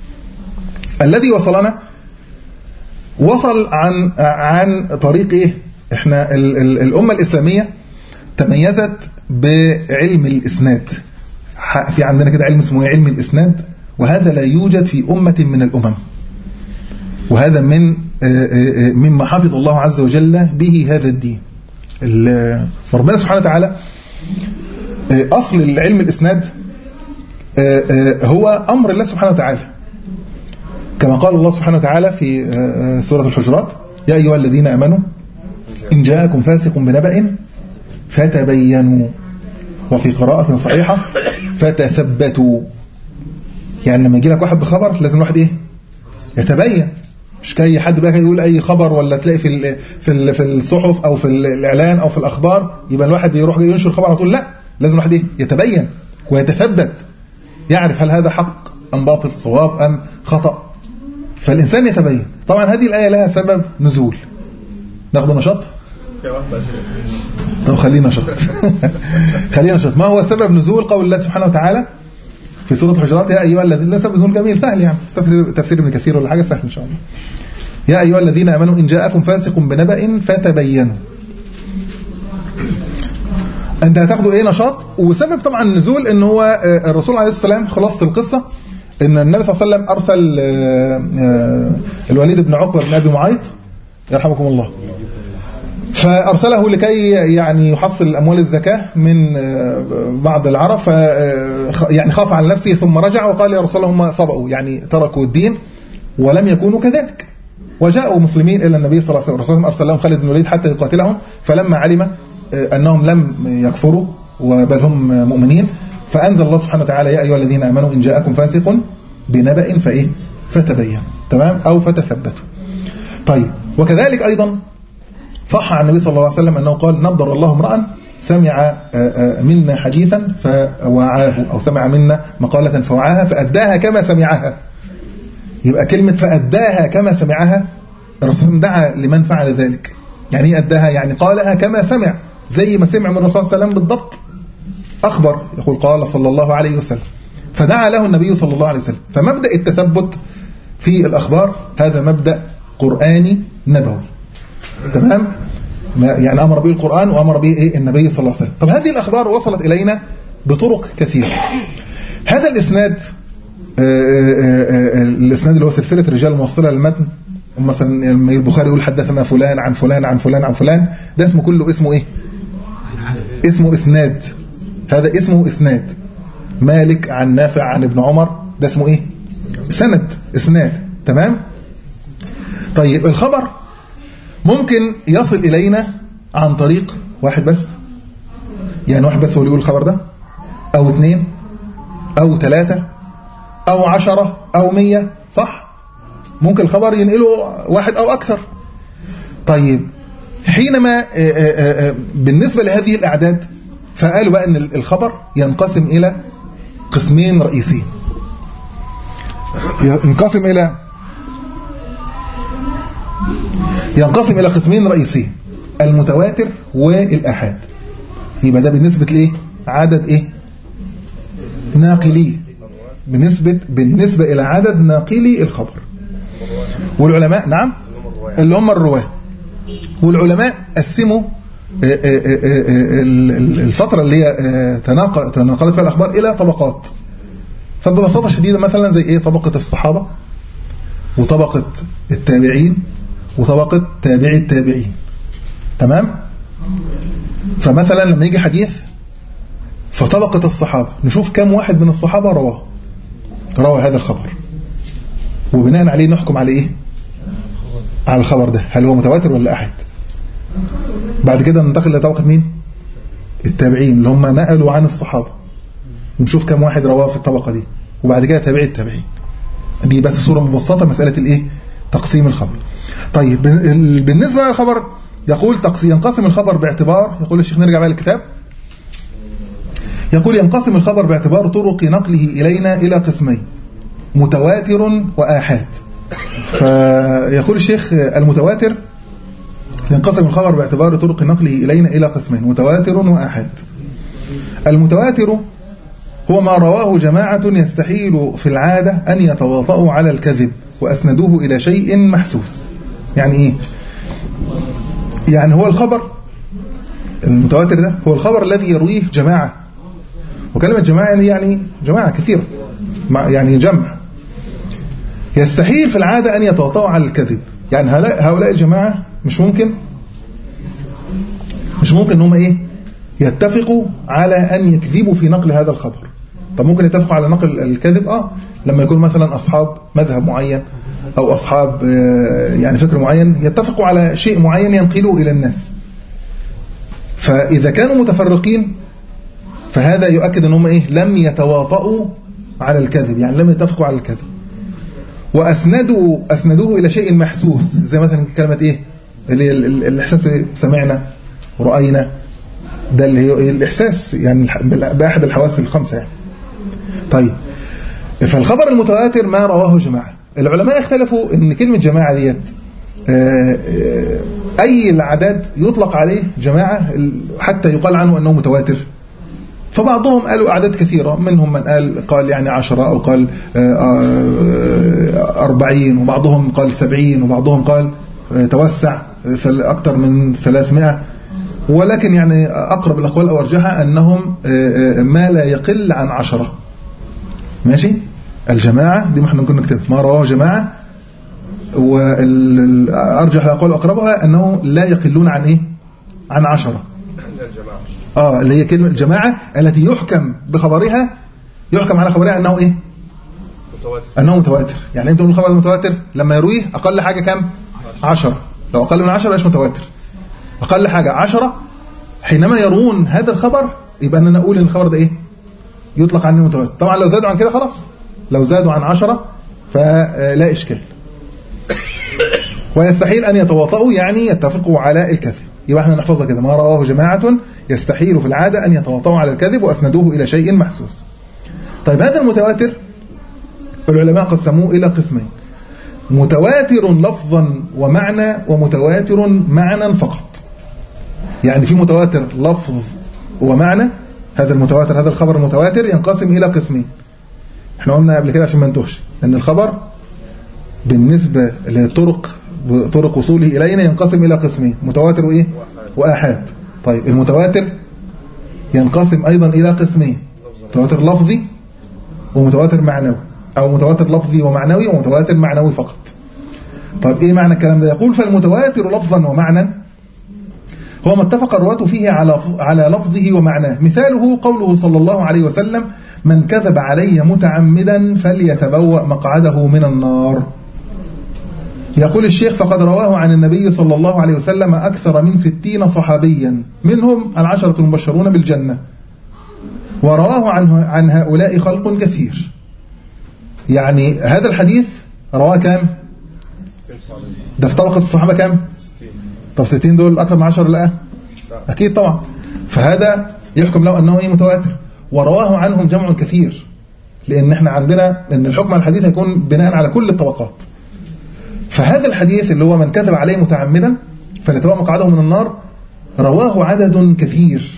الذي وصلنا وصل عن عن طريق إيه احنا ال ال الأمة الإسلامية تميزت بعلم الإسناد ح- في عندنا كده علم اسمه علم الإسناد وهذا لا يوجد في أمة من الأمم وهذا من آه، آه، آه، مما حفظ الله عز وجل به هذا الدين ال- ربنا سبحانه وتعالى آه، أصل العلم الإسناد آه، آه، هو أمر الله سبحانه وتعالى كما قال الله سبحانه وتعالى في آه، آه، سورة الحجرات يا أيها الذين آمنوا إن جاءكم فاسق بنبأ فتبينوا وفي قراءة صحيحة فتثبتوا يعني لما يجي لك واحد بخبر لازم الواحد ايه يتبين مش اي حد بقى يقول اي خبر ولا تلاقي في ال في ال في الصحف او في الاعلان او في الاخبار يبقى الواحد يروح جاي ينشر خبر على طول لا لازم الواحد ايه يتبين ويتثبت يعرف هل هذا حق ام باطل صواب ام خطا فالانسان يتبين طبعا هذه الايه لها سبب نزول ناخد نشاط
يا واحد بقى شيء.
طب خلينا نشاط خلينا نشاط ما هو سبب نزول قول الله سبحانه وتعالى في سورة الحجرات يا أيها الذين لا سبب نزول جميل سهل يعني تفسير- تفسير ابن كثير ولا حاجة سهل إن شاء الله يا أيها الذين آمنوا إن جاءكم فاسق بنبأ فتبينوا أنت هتاخدوا إيه نشاط وسبب طبعا النزول إن هو آه، الرسول عليه الصلاة والسلام خلاصة القصة إن النبي صلى الله عليه وسلم أرسل آه، آه، الوليد بن عقبة بن أبي معيط يرحمكم الله فأرسله لكي يعني يحصل أموال الزكاة من آه، بعض العرب ف آه، خ- يعني خاف على نفسه ثم رجع وقال يا رسول الله هم صبأوا يعني تركوا الدين ولم يكونوا كذلك وجاءوا مسلمين إلى النبي صلى الله عليه وسلم الرسول أرسل لهم خالد بن الوليد حتى يقاتلهم فلما علم آه، أنهم لم يكفروا وبل هم مؤمنين فأنزل الله سبحانه وتعالى يا أيها الذين آمنوا إن جاءكم فاسق بنبأ فإيه فتبين تمام أو فتثبتوا طيب وكذلك أيضا صح عن النبي صلى الله عليه وسلم أنه قال نضر الله امرأ سمع آه، آه، منا حديثا فوعاه أو سمع منا مقالة فوعاها فأداها كما سمعها يبقى كلمة فأداها كما سمعها الرسول دعا لمن فعل ذلك يعني ايه أداها يعني قالها كما سمع زي ما سمع من الرسول صلى الله عليه وسلم بالضبط أخبر يقول قال صلى الله عليه وسلم فدعا له النبي صلى الله عليه وسلم فمبدأ التثبت في الأخبار هذا مبدأ قرآني نبوي تمام ما- يعني امر به القران وامر به ايه النبي صلى الله عليه وسلم طب هذه الاخبار وصلت الينا بطرق كثيره هذا الاسناد آه، آه، آه، الاسناد اللي هو سلسله الرجال الموصله للمتن مثلا لما البخاري يقول حدثنا فلان عن فلان عن فلان عن فلان ده اسمه كله اسمه ايه اسمه اسناد هذا اسمه اسناد مالك عن نافع عن ابن عمر ده اسمه ايه سند اسناد تمام طيب الخبر ممكن يصل إلينا عن طريق واحد بس يعني واحد بس هو اللي يقول الخبر ده أو اثنين أو ثلاثة أو عشرة أو مية صح ممكن الخبر ينقله واحد أو أكثر طيب حينما آه، آه، آه، بالنسبة لهذه الأعداد فقالوا بقى أن الخبر ينقسم إلى قسمين رئيسيين ينقسم إلى ينقسم إلى قسمين رئيسيين المتواتر والآحاد يبقى ده بالنسبة لإيه عدد إيه ناقلي بالنسبة بالنسبة إلى عدد ناقلي الخبر والعلماء نعم اللي هم الرواة والعلماء قسموا آه، آه، آه، آه، ال- ال- الفترة اللي هي آه، تناق- تناقلت فيها الأخبار إلى طبقات فببساطة شديدة مثلا زي إيه طبقة الصحابة وطبقة التابعين وطبقة تابعي التابعين تمام فمثلا لما يجي حديث فطبقة الصحابة نشوف كم واحد من الصحابة رواه روى هذا الخبر وبناء عليه نحكم على ايه على الخبر ده هل هو متواتر ولا احد بعد كده ننتقل لطبقة مين التابعين اللي هم نقلوا عن الصحابة نشوف كم واحد رواه في الطبقة دي وبعد كده تابعي التابعين دي بس صورة مبسطة مسألة الايه تقسيم الخبر طيب بن- بالنسبة للخبر يقول تقسيم ينقسم الخبر باعتبار يقول الشيخ نرجع بقى للكتاب يقول ينقسم الخبر باعتبار طرق نقله إلينا إلى قسمين متواتر وآحاد فيقول الشيخ المتواتر ينقسم الخبر باعتبار طرق نقله إلينا إلى قسمين متواتر وآحاد المتواتر هو ما رواه جماعة يستحيل في العادة أن يتواطؤوا على الكذب وأسندوه إلى شيء محسوس يعني إيه؟ يعني هو الخبر المتواتر ده هو الخبر الذي يرويه جماعة وكلمة جماعة يعني- يعني جماعة كثيرة مع- يعني جمع يستحيل في العادة أن يتواطؤوا على الكذب يعني هؤلاء هؤلاء الجماعة مش ممكن مش ممكن ان هم ايه يتفقوا على ان يكذبوا في نقل هذا الخبر طب ممكن يتفقوا على نقل الكذب اه لما يكون مثلا اصحاب مذهب معين او اصحاب آه، يعني فكر معين يتفقوا على شيء معين ينقلوه الى الناس فاذا كانوا متفرقين فهذا يؤكد ان هم ايه لم يتواطؤوا على الكذب يعني لم يتفقوا على الكذب واسندوا اسندوه الى شيء محسوس زي مثلا كلمه ايه اللي هي ال- ال- الاحساس إيه؟ سمعنا ورأينا ده اللي هي الاحساس يعني الح- بال- باحد الحواس الخمسه يعني طيب فالخبر المتواتر ما رواه جماعه العلماء اختلفوا ان كلمه جماعه ديت آه، آه، اي العدد يطلق عليه جماعه ال- حتى يقال عنه انه متواتر فبعضهم قالوا أعداد كثيرة منهم من قال قال يعني عشرة أو قال آه، آه، أربعين وبعضهم قال سبعين وبعضهم قال آه، توسع فل- أكثر من ثلاثمائة ولكن يعني أقرب الأقوال أو أرجحها أنهم آه، آه، ما لا يقل عن عشرة ماشي الجماعة دي ما احنا كنا نكتب ما رواه جماعة وأرجح الأقوال وأقربها أنه لا يقلون عن إيه عن عشرة
عند الجماعة
اه اللي هي كلمة الجماعة التي يحكم بخبرها يحكم على خبرها أنه إيه
متواتر
أنه متواتر يعني أنت تقول الخبر المتواتر لما يرويه أقل حاجة كام عشرة لو أقل من عشرة مش متواتر أقل حاجة عشرة حينما يروون هذا الخبر يبقى أننا نقول إن الخبر ده إيه يطلق عنه متواتر طبعا لو زادوا عن كده خلاص لو زادوا عن عشرة فلا إشكال ويستحيل أن يتواطؤوا يعني يتفقوا على الكذب يبقى احنا نحفظها كده ما رواه جماعة يستحيل في العادة أن يتواطؤوا على الكذب وأسندوه إلى شيء محسوس طيب هذا المتواتر العلماء قسموه إلى قسمين متواتر لفظا ومعنى ومتواتر معنى فقط يعني في متواتر لفظ ومعنى هذا المتواتر هذا الخبر المتواتر ينقسم إلى قسمين احنا قلنا قبل كده عشان ما نتوهش ان الخبر بالنسبة لطرق طرق وصوله إلينا ينقسم إلى قسمين متواتر وإيه وآحاد طيب المتواتر ينقسم أيضا إلى قسمين متواتر لفظي ومتواتر معنوي أو متواتر لفظي ومعنوي ومتواتر معنوي فقط طيب إيه معنى الكلام ده يقول فالمتواتر لفظا ومعنى هو ما اتفق الرواة فيه على على لفظه ومعناه مثاله قوله صلى الله عليه وسلم من كذب علي متعمدا فليتبوأ مقعده من النار يقول الشيخ فقد رواه عن النبي صلى الله عليه وسلم أكثر من ستين صحابيا منهم العشرة المبشرون بالجنة ورواه عنه عن هؤلاء خلق كثير يعني هذا الحديث رواه كام
60 صحابي
ده في طبقة الصحابة كام
60
طب 60 دول أكثر من 10 لا أكيد طبعا فهذا يحكم له أنه إيه متواتر ورواه عنهم جمع كثير لأن احنا عندنا أن الحكم على الحديث هيكون بناء على كل الطبقات فهذا الحديث اللي هو من كذب عليه متعمدا فليتبوأ مقعده من النار رواه عدد كثير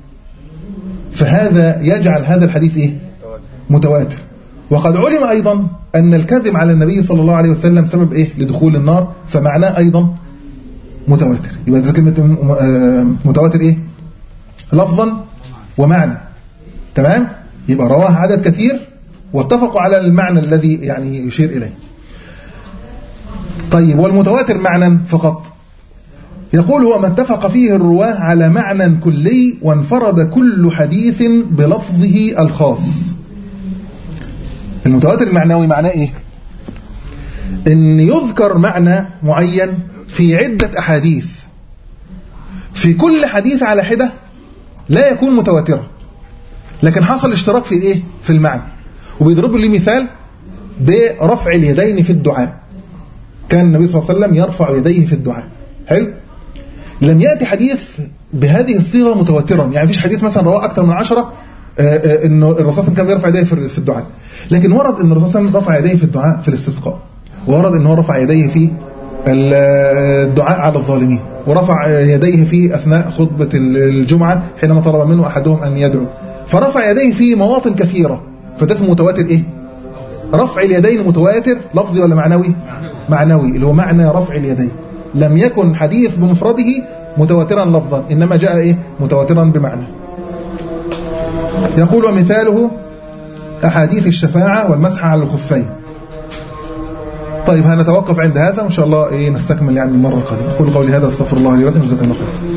فهذا يجعل هذا الحديث إيه متواتر وقد علم أيضا أن الكذب على النبي صلى الله عليه وسلم سبب إيه لدخول النار فمعناه أيضا متواتر يبقى ده كلمة م- آه، متواتر إيه لفظا ومعنى تمام يبقى رواه عدد كثير واتفقوا على المعنى الذي يعني يشير إليه طيب والمتواتر معنى فقط يقول هو ما اتفق فيه الرواة على معنى كلي وانفرد كل حديث بلفظه الخاص المتواتر المعنوي معناه ايه ان يذكر معنى معين في عدة احاديث في كل حديث على حدة لا يكون متواترا لكن حصل اشتراك في الايه في المعنى وبيضربوا لي مثال برفع اليدين في الدعاء كان النبي صلى الله عليه وسلم يرفع يديه في الدعاء حلو لم يأتي حديث بهذه الصيغة متواترا يعني مفيش حديث مثلا رواه أكثر من عشرة آه، آه، انه الرسول صلى الله عليه وسلم كان بيرفع يديه في في الدعاء لكن ورد ان الرسول صلى الله عليه وسلم رفع يديه في الدعاء في الاستسقاء ورد ان هو رفع يديه في ال- الدعاء على الظالمين ورفع يديه في اثناء خطبه الجمعه حينما طلب منه احدهم ان يدعو فرفع يديه في مواطن كثيره فده اسمه متواتر ايه رفع اليدين متواتر لفظي ولا معنوي معنوي اللي هو معنى رفع اليدين لم يكن حديث بمفرده متواترا لفظا إنما جاء إيه متواترا بمعنى يقول ومثاله أحاديث الشفاعة والمسح على الخفين طيب هنتوقف عند هذا وإن شاء الله إيه نستكمل يعني المرة القادمة أقول قولي هذا استغفر الله لي ولكم جزاكم الله خير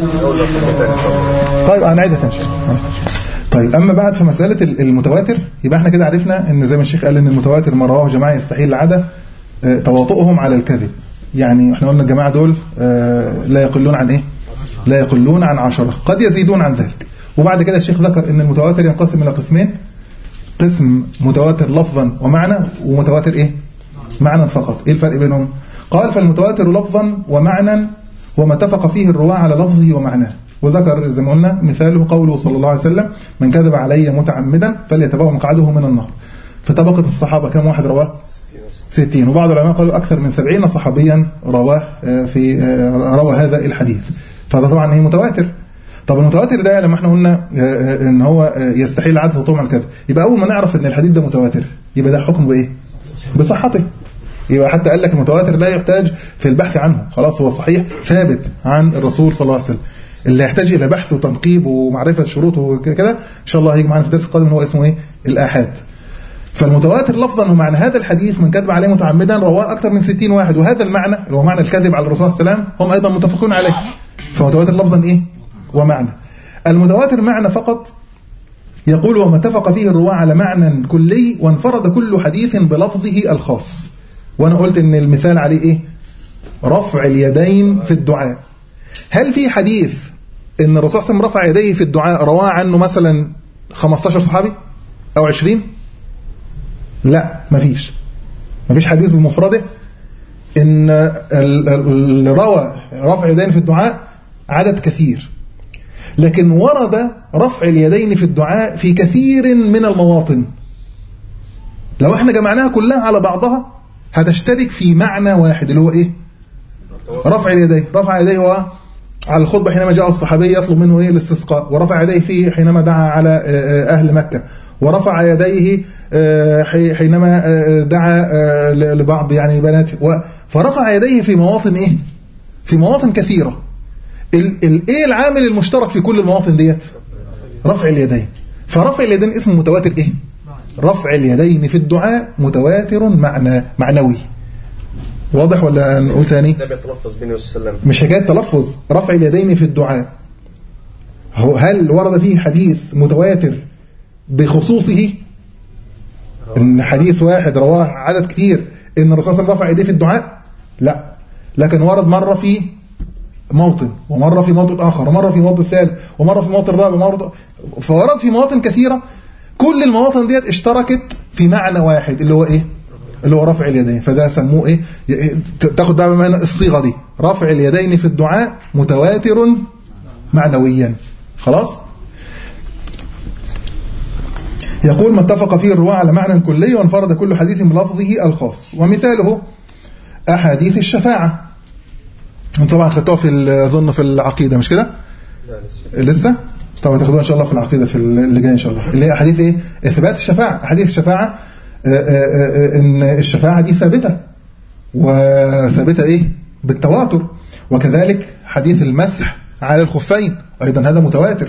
طيب هنعيدها إن شاء الله طيب أما بعد في مسألة المتواتر يبقى احنا كده عرفنا إن زي ما الشيخ قال إن المتواتر ما رواه جماعة يستحيل العادة آه، تواطؤهم على الكذب يعني احنا قلنا الجماعة دول آه، لا يقلون عن إيه لا يقلون عن عشرة قد يزيدون عن ذلك وبعد كده الشيخ ذكر إن المتواتر ينقسم إلى قسمين قسم متواتر لفظا ومعنى ومتواتر إيه معنى فقط إيه الفرق بينهم قال فالمتواتر لفظا ومعنى هو ما اتفق فيه الرواة على لفظه ومعناه وذكر زي ما قلنا مثاله قوله صلى الله عليه وسلم من كذب علي متعمدا فليتبوأ مقعده من النار في طبقة الصحابة كم واحد رواه ستين وبعض العلماء قالوا أكثر من سبعين صحابيا رواه آه، في آه، روى هذا الحديث فده طبعا هي متواتر طب المتواتر ده لما احنا قلنا آه، آه، ان هو آه، يستحيل العدد وطبعا الكذب يبقى اول ما نعرف ان الحديث ده متواتر يبقى ده حكم بايه بصحته يبقى حتى قال لك المتواتر لا يحتاج في البحث عنه خلاص هو صحيح ثابت عن الرسول صلى الله عليه وسلم اللي يحتاج الى بحث وتنقيب ومعرفه شروطه وكده ان شاء الله هيجي معانا في الدرس القادم اللي هو اسمه ايه الاحاد فالمتواتر لفظا ومعنى هذا الحديث من كذب عليه متعمدا رواه اكثر من 60 واحد وهذا المعنى اللي هو معنى الكذب على الرسول صلى الله عليه وسلم هم ايضا متفقون عليه فمتواتر لفظا ايه ومعنى المتواتر معنى فقط يقول وما اتفق فيه الرواة على معنى كلي وانفرد كل حديث بلفظه الخاص وانا قلت ان المثال عليه ايه رفع اليدين في الدعاء هل في حديث ان الرسول صلى الله عليه وسلم رفع يديه في الدعاء رواه عنه مثلا 15 صحابي او 20 لا مفيش مفيش حديث بمفرده ان ال- ال- اللي روى رفع يدين في الدعاء عدد كثير لكن ورد رفع اليدين في الدعاء في كثير من المواطن لو احنا جمعناها كلها على بعضها هتشترك في معنى واحد اللي هو ايه رفع اليدين رفع يديه هو على الخطبة حينما جاء الصحابي يطلب منه ايه الاستسقاء ورفع يديه فيه حينما دعا على آه، آه، أهل مكة ورفع يديه آه، حي- حينما آه، دعا آه، ل- لبعض يعني بناته و- فرفع يديه في مواطن ايه في مواطن كثيرة ال- ال- ايه العامل المشترك في كل المواطن ديت رفع اليدين فرفع اليدين اسمه متواتر ايه رفع اليدين في الدعاء متواتر معنى معنوي واضح ولا نقول ثاني
ده بيتلفظ بينه وسلم
مش حكايه تلفظ رفع اليدين في الدعاء هو هل ورد فيه حديث متواتر بخصوصه ان حديث واحد رواه عدد كتير ان الرسول صلى الله عليه وسلم رفع يديه في الدعاء لا لكن ورد مره في موطن ومره في موطن اخر ومره في موطن ثالث ومره في موطن رابع ومره فورد في مواطن كثيره كل المواطن ديت اشتركت في معنى واحد اللي هو ايه اللي هو رفع اليدين فده سموه ايه ي- تاخد بقى بمعنى الصيغه دي رفع اليدين في الدعاء متواتر معنويا خلاص يقول ما اتفق فيه الرواة على معنى كلي وانفرد كل حديث بلفظه الخاص ومثاله أحاديث الشفاعة انتم طبعا خدتوها في ال- اظن في العقيدة مش كده
لا لسه
لسه طب هتاخدوها ان شاء الله في العقيدة في اللي جاي ان شاء الله اللي هي احاديث ايه اثبات الشفاعة احاديث الشفاعة آه، آه، آه، ان الشفاعة دي ثابتة وثابتة ايه بالتواتر وكذلك حديث المسح على الخفين ايضا هذا متواتر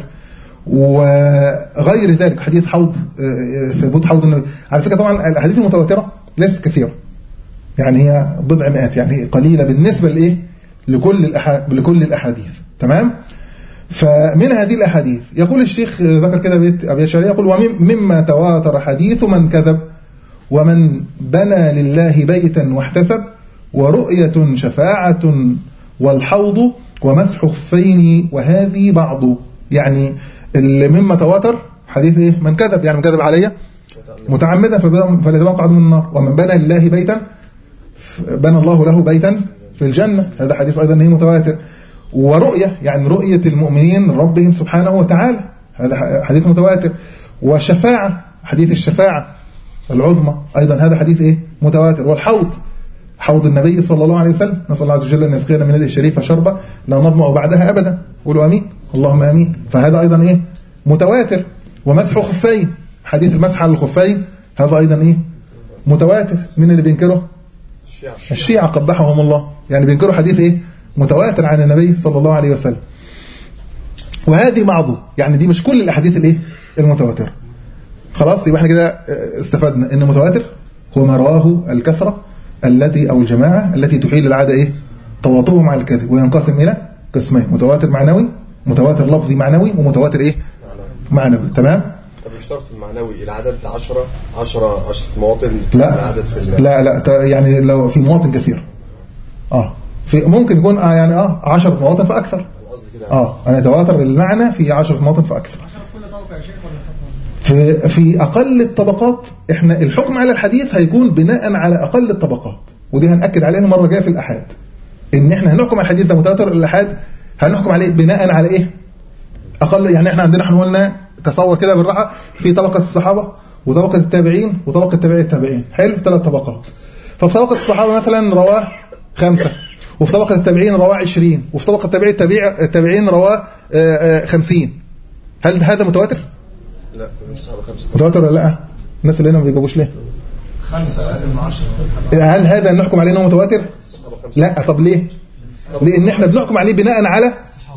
وغير ذلك حديث حوض آه، آه، ثبوت حوض النبي على فكرة طبعا الاحاديث المتواترة ليست كثيرة يعني هي بضع مئات يعني قليلة بالنسبة لإيه لكل الأحا... لكل الأحاديث تمام فمن هذه الأحاديث يقول الشيخ ذكر كده بيت أبي شعري يقول ومما تواتر حديث من كذب ومن بنى لله بيتا واحتسب ورؤية شفاعة والحوض ومسح خفين وهذه بعض يعني اللي مما تواتر حديث ايه من كذب يعني من كذب علي متعمدا فليتبقى قعد من النار ومن بنى لله بيتا بنى الله له بيتا في الجنة هذا حديث أيضا هي متواتر ورؤية يعني رؤية المؤمنين ربهم سبحانه وتعالى هذا حديث متواتر وشفاعة حديث الشفاعة العظمى أيضا هذا حديث إيه متواتر والحوض حوض النبي صلى الله عليه وسلم نسأل الله عز وجل أن يسقينا من يده الشريفة شربة لا نظمأ بعدها أبدا قولوا أمين اللهم أمين فهذا أيضا إيه متواتر ومسح خفين حديث المسح على الخفين هذا أيضا إيه متواتر من اللي بينكره
الشيعة
الشيعة قبحهم الله يعني بينكروا حديث ايه متواتر عن النبي صلى الله عليه وسلم وهذه بعضه يعني دي مش كل الاحاديث الايه المتواتره خلاص يبقى احنا كده اه، استفدنا ان المتواتر هو ما رواه الكثره التي او الجماعه التي تحيل العاده ايه تواطؤهم على الكذب وينقسم الى قسمين متواتر معنوي متواتر لفظي معنوي ومتواتر ايه معنوي تمام
طب يشترط في المعنوي العدد 10 10 10 مواطن
لا
العدد في ال-
لا لا ت- يعني لو في مواطن كثير اه في ممكن يكون آه يعني اه 10 مواطن فاكثر
قصدي كده
اه انا يتواتر بالمعنى في 10 مواطن فاكثر في في اقل الطبقات احنا الحكم على الحديث هيكون بناء على اقل الطبقات ودي هنأكد عليها المره الجايه في الاحاد ان احنا هنحكم على الحديث ده متواتر الاحاد هنحكم عليه بناء على ايه اقل يعني احنا عندنا احنا قلنا تصور كده بالراحه في طبقه الصحابه وطبقه التابعين وطبقه تابعي التابعين حلو ثلاث طبقات ففي طبقه الصحابه مثلا رواه خمسه وفي طبقه التابعين رواه 20 وفي طبقه تابعي التابع- التابعين رواه آه، آه، 50 هل هذا متواتر؟
لا مش صعب خمسة
متواتر ولا لا؟ الناس اللي هنا ما بيجاوبوش ليه؟
خمسة أقل من عشرة
هل هذا نحكم عليه انه متواتر؟ لا طب ليه؟ لان احنا بنحكم عليه بناء على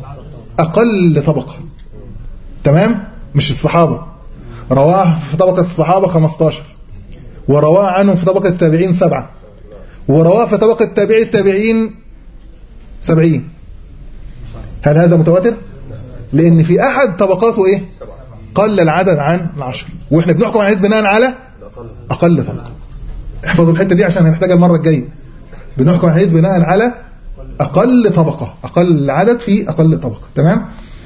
اقل طبقه تمام؟ مش الصحابه رواه في طبقه الصحابه 15 ورواه عنهم في طبقه التابعين سبعه ورواه في طبقه تابعي التابعين 70 هل هذا متواتر؟ لان في احد طبقاته ايه؟ قل العدد عن العشر واحنا بنحكم على الحديث بناء على اقل طبقه احفظوا الحته دي عشان هنحتاجها المره الجايه بنحكم على الحديث بناء على اقل طبقه اقل عدد في اقل طبقه تمام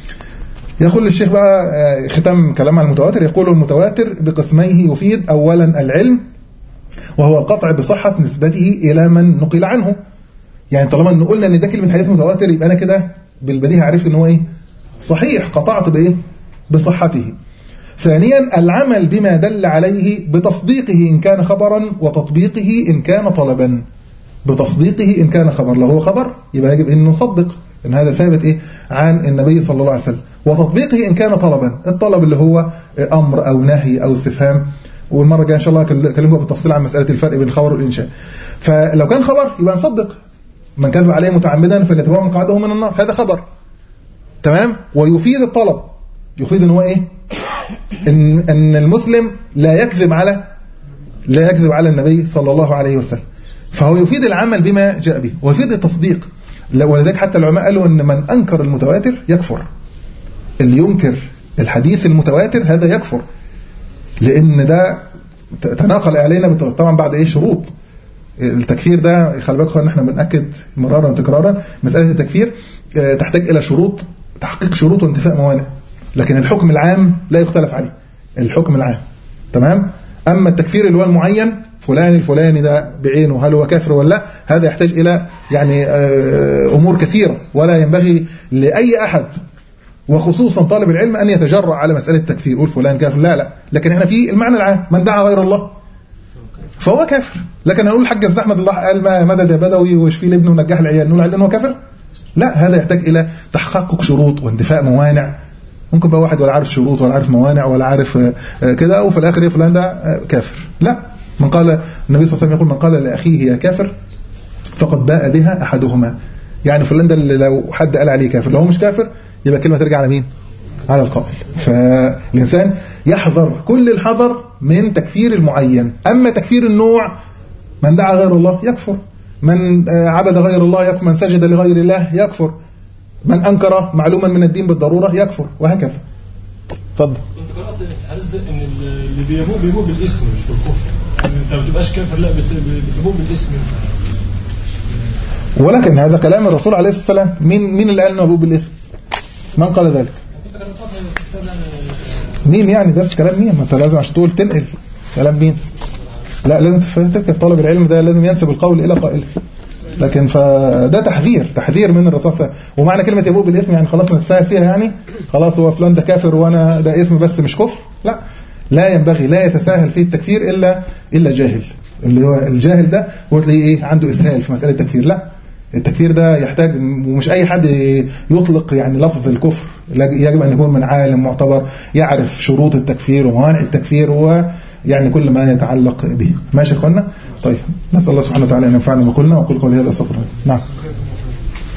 يقول الشيخ بقى آه، ختام كلام عن المتواتر يقول المتواتر بقسميه يفيد اولا العلم وهو القطع بصحه نسبته الى من نقل عنه يعني طالما ان قلنا ان ده كلمه حديث متواتر يبقى انا كده بالبديهه عرفت ان هو ايه صحيح قطعت بايه بصحته ثانيا العمل بما دل عليه بتصديقه إن كان خبرا وتطبيقه إن كان طلبا بتصديقه إن كان خبر لو هو خبر يبقى يجب أن نصدق إن هذا ثابت إيه عن النبي صلى الله عليه وسلم وتطبيقه إن كان طلبا الطلب اللي هو أمر أو نهي أو استفهام والمرة الجاية إن شاء الله أكل- أكلمكم بالتفصيل عن مسألة الفرق بين الخبر والإنشاء فلو كان خبر يبقى نصدق من كذب عليه متعمدا فليتبوأ مقعده من النار هذا خبر تمام ويفيد الطلب يفيد ان هو ايه ان ان المسلم لا يكذب على لا يكذب على النبي صلى الله عليه وسلم فهو يفيد العمل بما جاء به ويفيد التصديق لا- ولذلك حتى العلماء قالوا ان من انكر المتواتر يكفر اللي ينكر الحديث المتواتر هذا يكفر لان ده ت- تناقل علينا بت- طبعا بعد ايه شروط التكفير ده خلي بالكم ان احنا بناكد مرارا وتكرارا مساله التكفير آه، تحتاج الى شروط تحقيق شروط وانتفاء موانع لكن الحكم العام لا يختلف عليه الحكم العام تمام اما التكفير اللي هو المعين فلان الفلاني ده بعينه هل هو كافر ولا لا هذا يحتاج الى يعني آه، امور كثيره ولا ينبغي لاي احد وخصوصا طالب العلم ان يتجرأ على مساله التكفير يقول فلان كافر لا لا لكن احنا في المعنى العام من دعا غير الله فهو كافر لكن اقول الحاج الزي احمد الله قال ما مدد يا بدوي واشفي لابنه ونجح العيال نقول عليه ان هو كافر لا هذا يحتاج الى تحقق شروط واندفاء موانع ممكن بقى واحد ولا عارف شروط ولا عارف موانع ولا عارف آه، آه، كده وفي الاخر ايه فلان ده آه، كافر لا من قال النبي صلى الله عليه وسلم يقول من قال لاخيه يا كافر فقد باء بها احدهما يعني فلان ده اللي لو حد قال عليه كافر لو هو مش كافر يبقى كلمه ترجع على مين على القائل فالانسان يحذر كل الحذر من تكفير المعين اما تكفير النوع من دعا غير الله يكفر من آه، عبد غير الله يكفر من سجد لغير الله يكفر من انكر معلوما من الدين بالضروره يكفر وهكذا اتفضل
انت قرات في الحديث ده ان اللي بيموت بيموت بالاسم مش بالكفر يعني انت ما بتبقاش كافر لا بت- بتموت بالاسم
ولكن هذا كلام الرسول عليه الصلاه والسلام مين مين اللي قال انه ابوه بالاثم من قال ذلك مين يعني بس كلام مين ما انت لازم عشان تقول تنقل كلام مين لا لازم تفكر طالب العلم ده لازم ينسب القول الى قائله لكن فده تحذير تحذير من الرسول صلى الله عليه وسلم ومعنى كلمه يبوء بالاثم يعني خلاص نتساهل فيها يعني خلاص هو فلان ده كافر وانا ده اسم بس مش كفر لا لا ينبغي لا يتساهل في التكفير الا الا جاهل اللي هو الجاهل ده هو تلاقيه ايه عنده اسهال في مساله التكفير لا التكفير ده يحتاج ومش اي حد يطلق يعني لفظ الكفر يجب ان يكون من عالم معتبر يعرف شروط التكفير وموانع التكفير ويعني كل ما يتعلق به ماشي يا اخوانا طيب نسال الله سبحانه وتعالى ان ينفعنا بما قلنا واقول قولي هذا استغفر الله نعم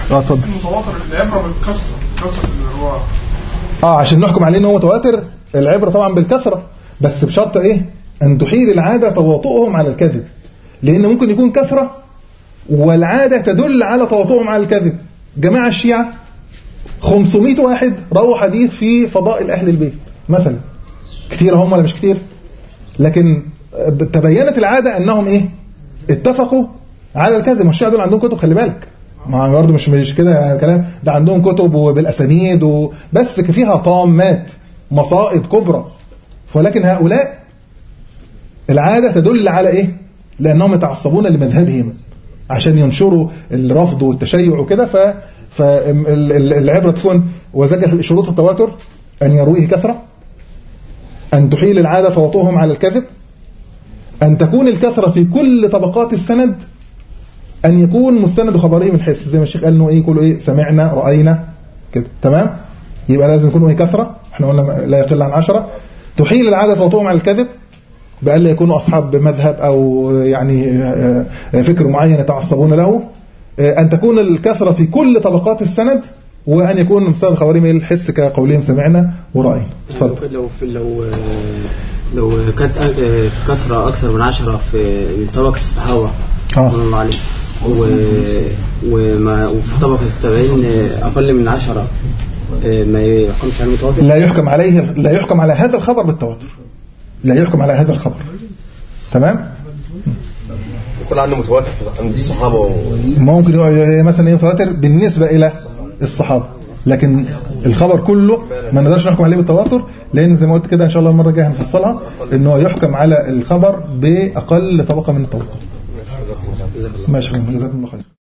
اه اتفضل
المتواتر العبره بالكسره كسره الرواة
اه عشان نحكم عليه ان هو متواتر العبره طبعا بالكثره بس بشرط ايه ان تحيل العاده تواطؤهم على الكذب لان ممكن يكون كثره والعاده تدل على تواطؤهم على الكذب جماعه الشيعه 500 واحد رووا حديث في فضائل اهل البيت مثلا كتير هم ولا مش كتير لكن تبينت العاده انهم ايه اتفقوا على الكذب والشيعة دول عندهم كتب خلي بالك ما برضه مش مش كده كلام ده عندهم كتب وبالاسانيد وبس فيها طامات مصائب كبرى ولكن هؤلاء العاده تدل على ايه؟ لانهم يتعصبون لمذهبهم عشان ينشروا الرفض والتشيع وكده ف فالعبره تكون وذلك شروط التواتر ان يرويه كثره ان تحيل العاده تواطؤهم على الكذب أن تكون الكثرة في كل طبقات السند أن يكون مستند خبرهم الحس زي ما الشيخ قال إنه إيه يقولوا إيه سمعنا رأينا كده تمام يبقى لازم يكونوا إيه كثرة إحنا قلنا لا يقل عن عشرة تحيل العادة توطئهم على الكذب بألا يكونوا أصحاب مذهب أو يعني فكر معين يتعصبون له أن تكون الكثرة في كل طبقات السند وأن يكون مستند خبرهم الحس كقولهم سمعنا ورأينا اتفضل
لو في لو لو كانت كسرة أكثر من عشرة في من طبقة الصحابة
آه.
رضي الله عليهم و... وما وفي طبقة التابعين أقل من عشرة ما يقومش على المتواتر
لا يحكم عليه لا يحكم على هذا الخبر بالتواتر لا يحكم على هذا الخبر تمام
يكون عنده متواتر في- عند الصحابه و...
ممكن يبقى مثلا ايه متواتر بالنسبه الى الصحابه لكن الخبر كله ما نقدرش نحكم عليه بالتواتر لان زي ما قلت كده ان شاء الله المره الجايه هنفصلها ان هو يحكم على الخبر باقل طبقه من الطبقات ماشي جزاكم الله خير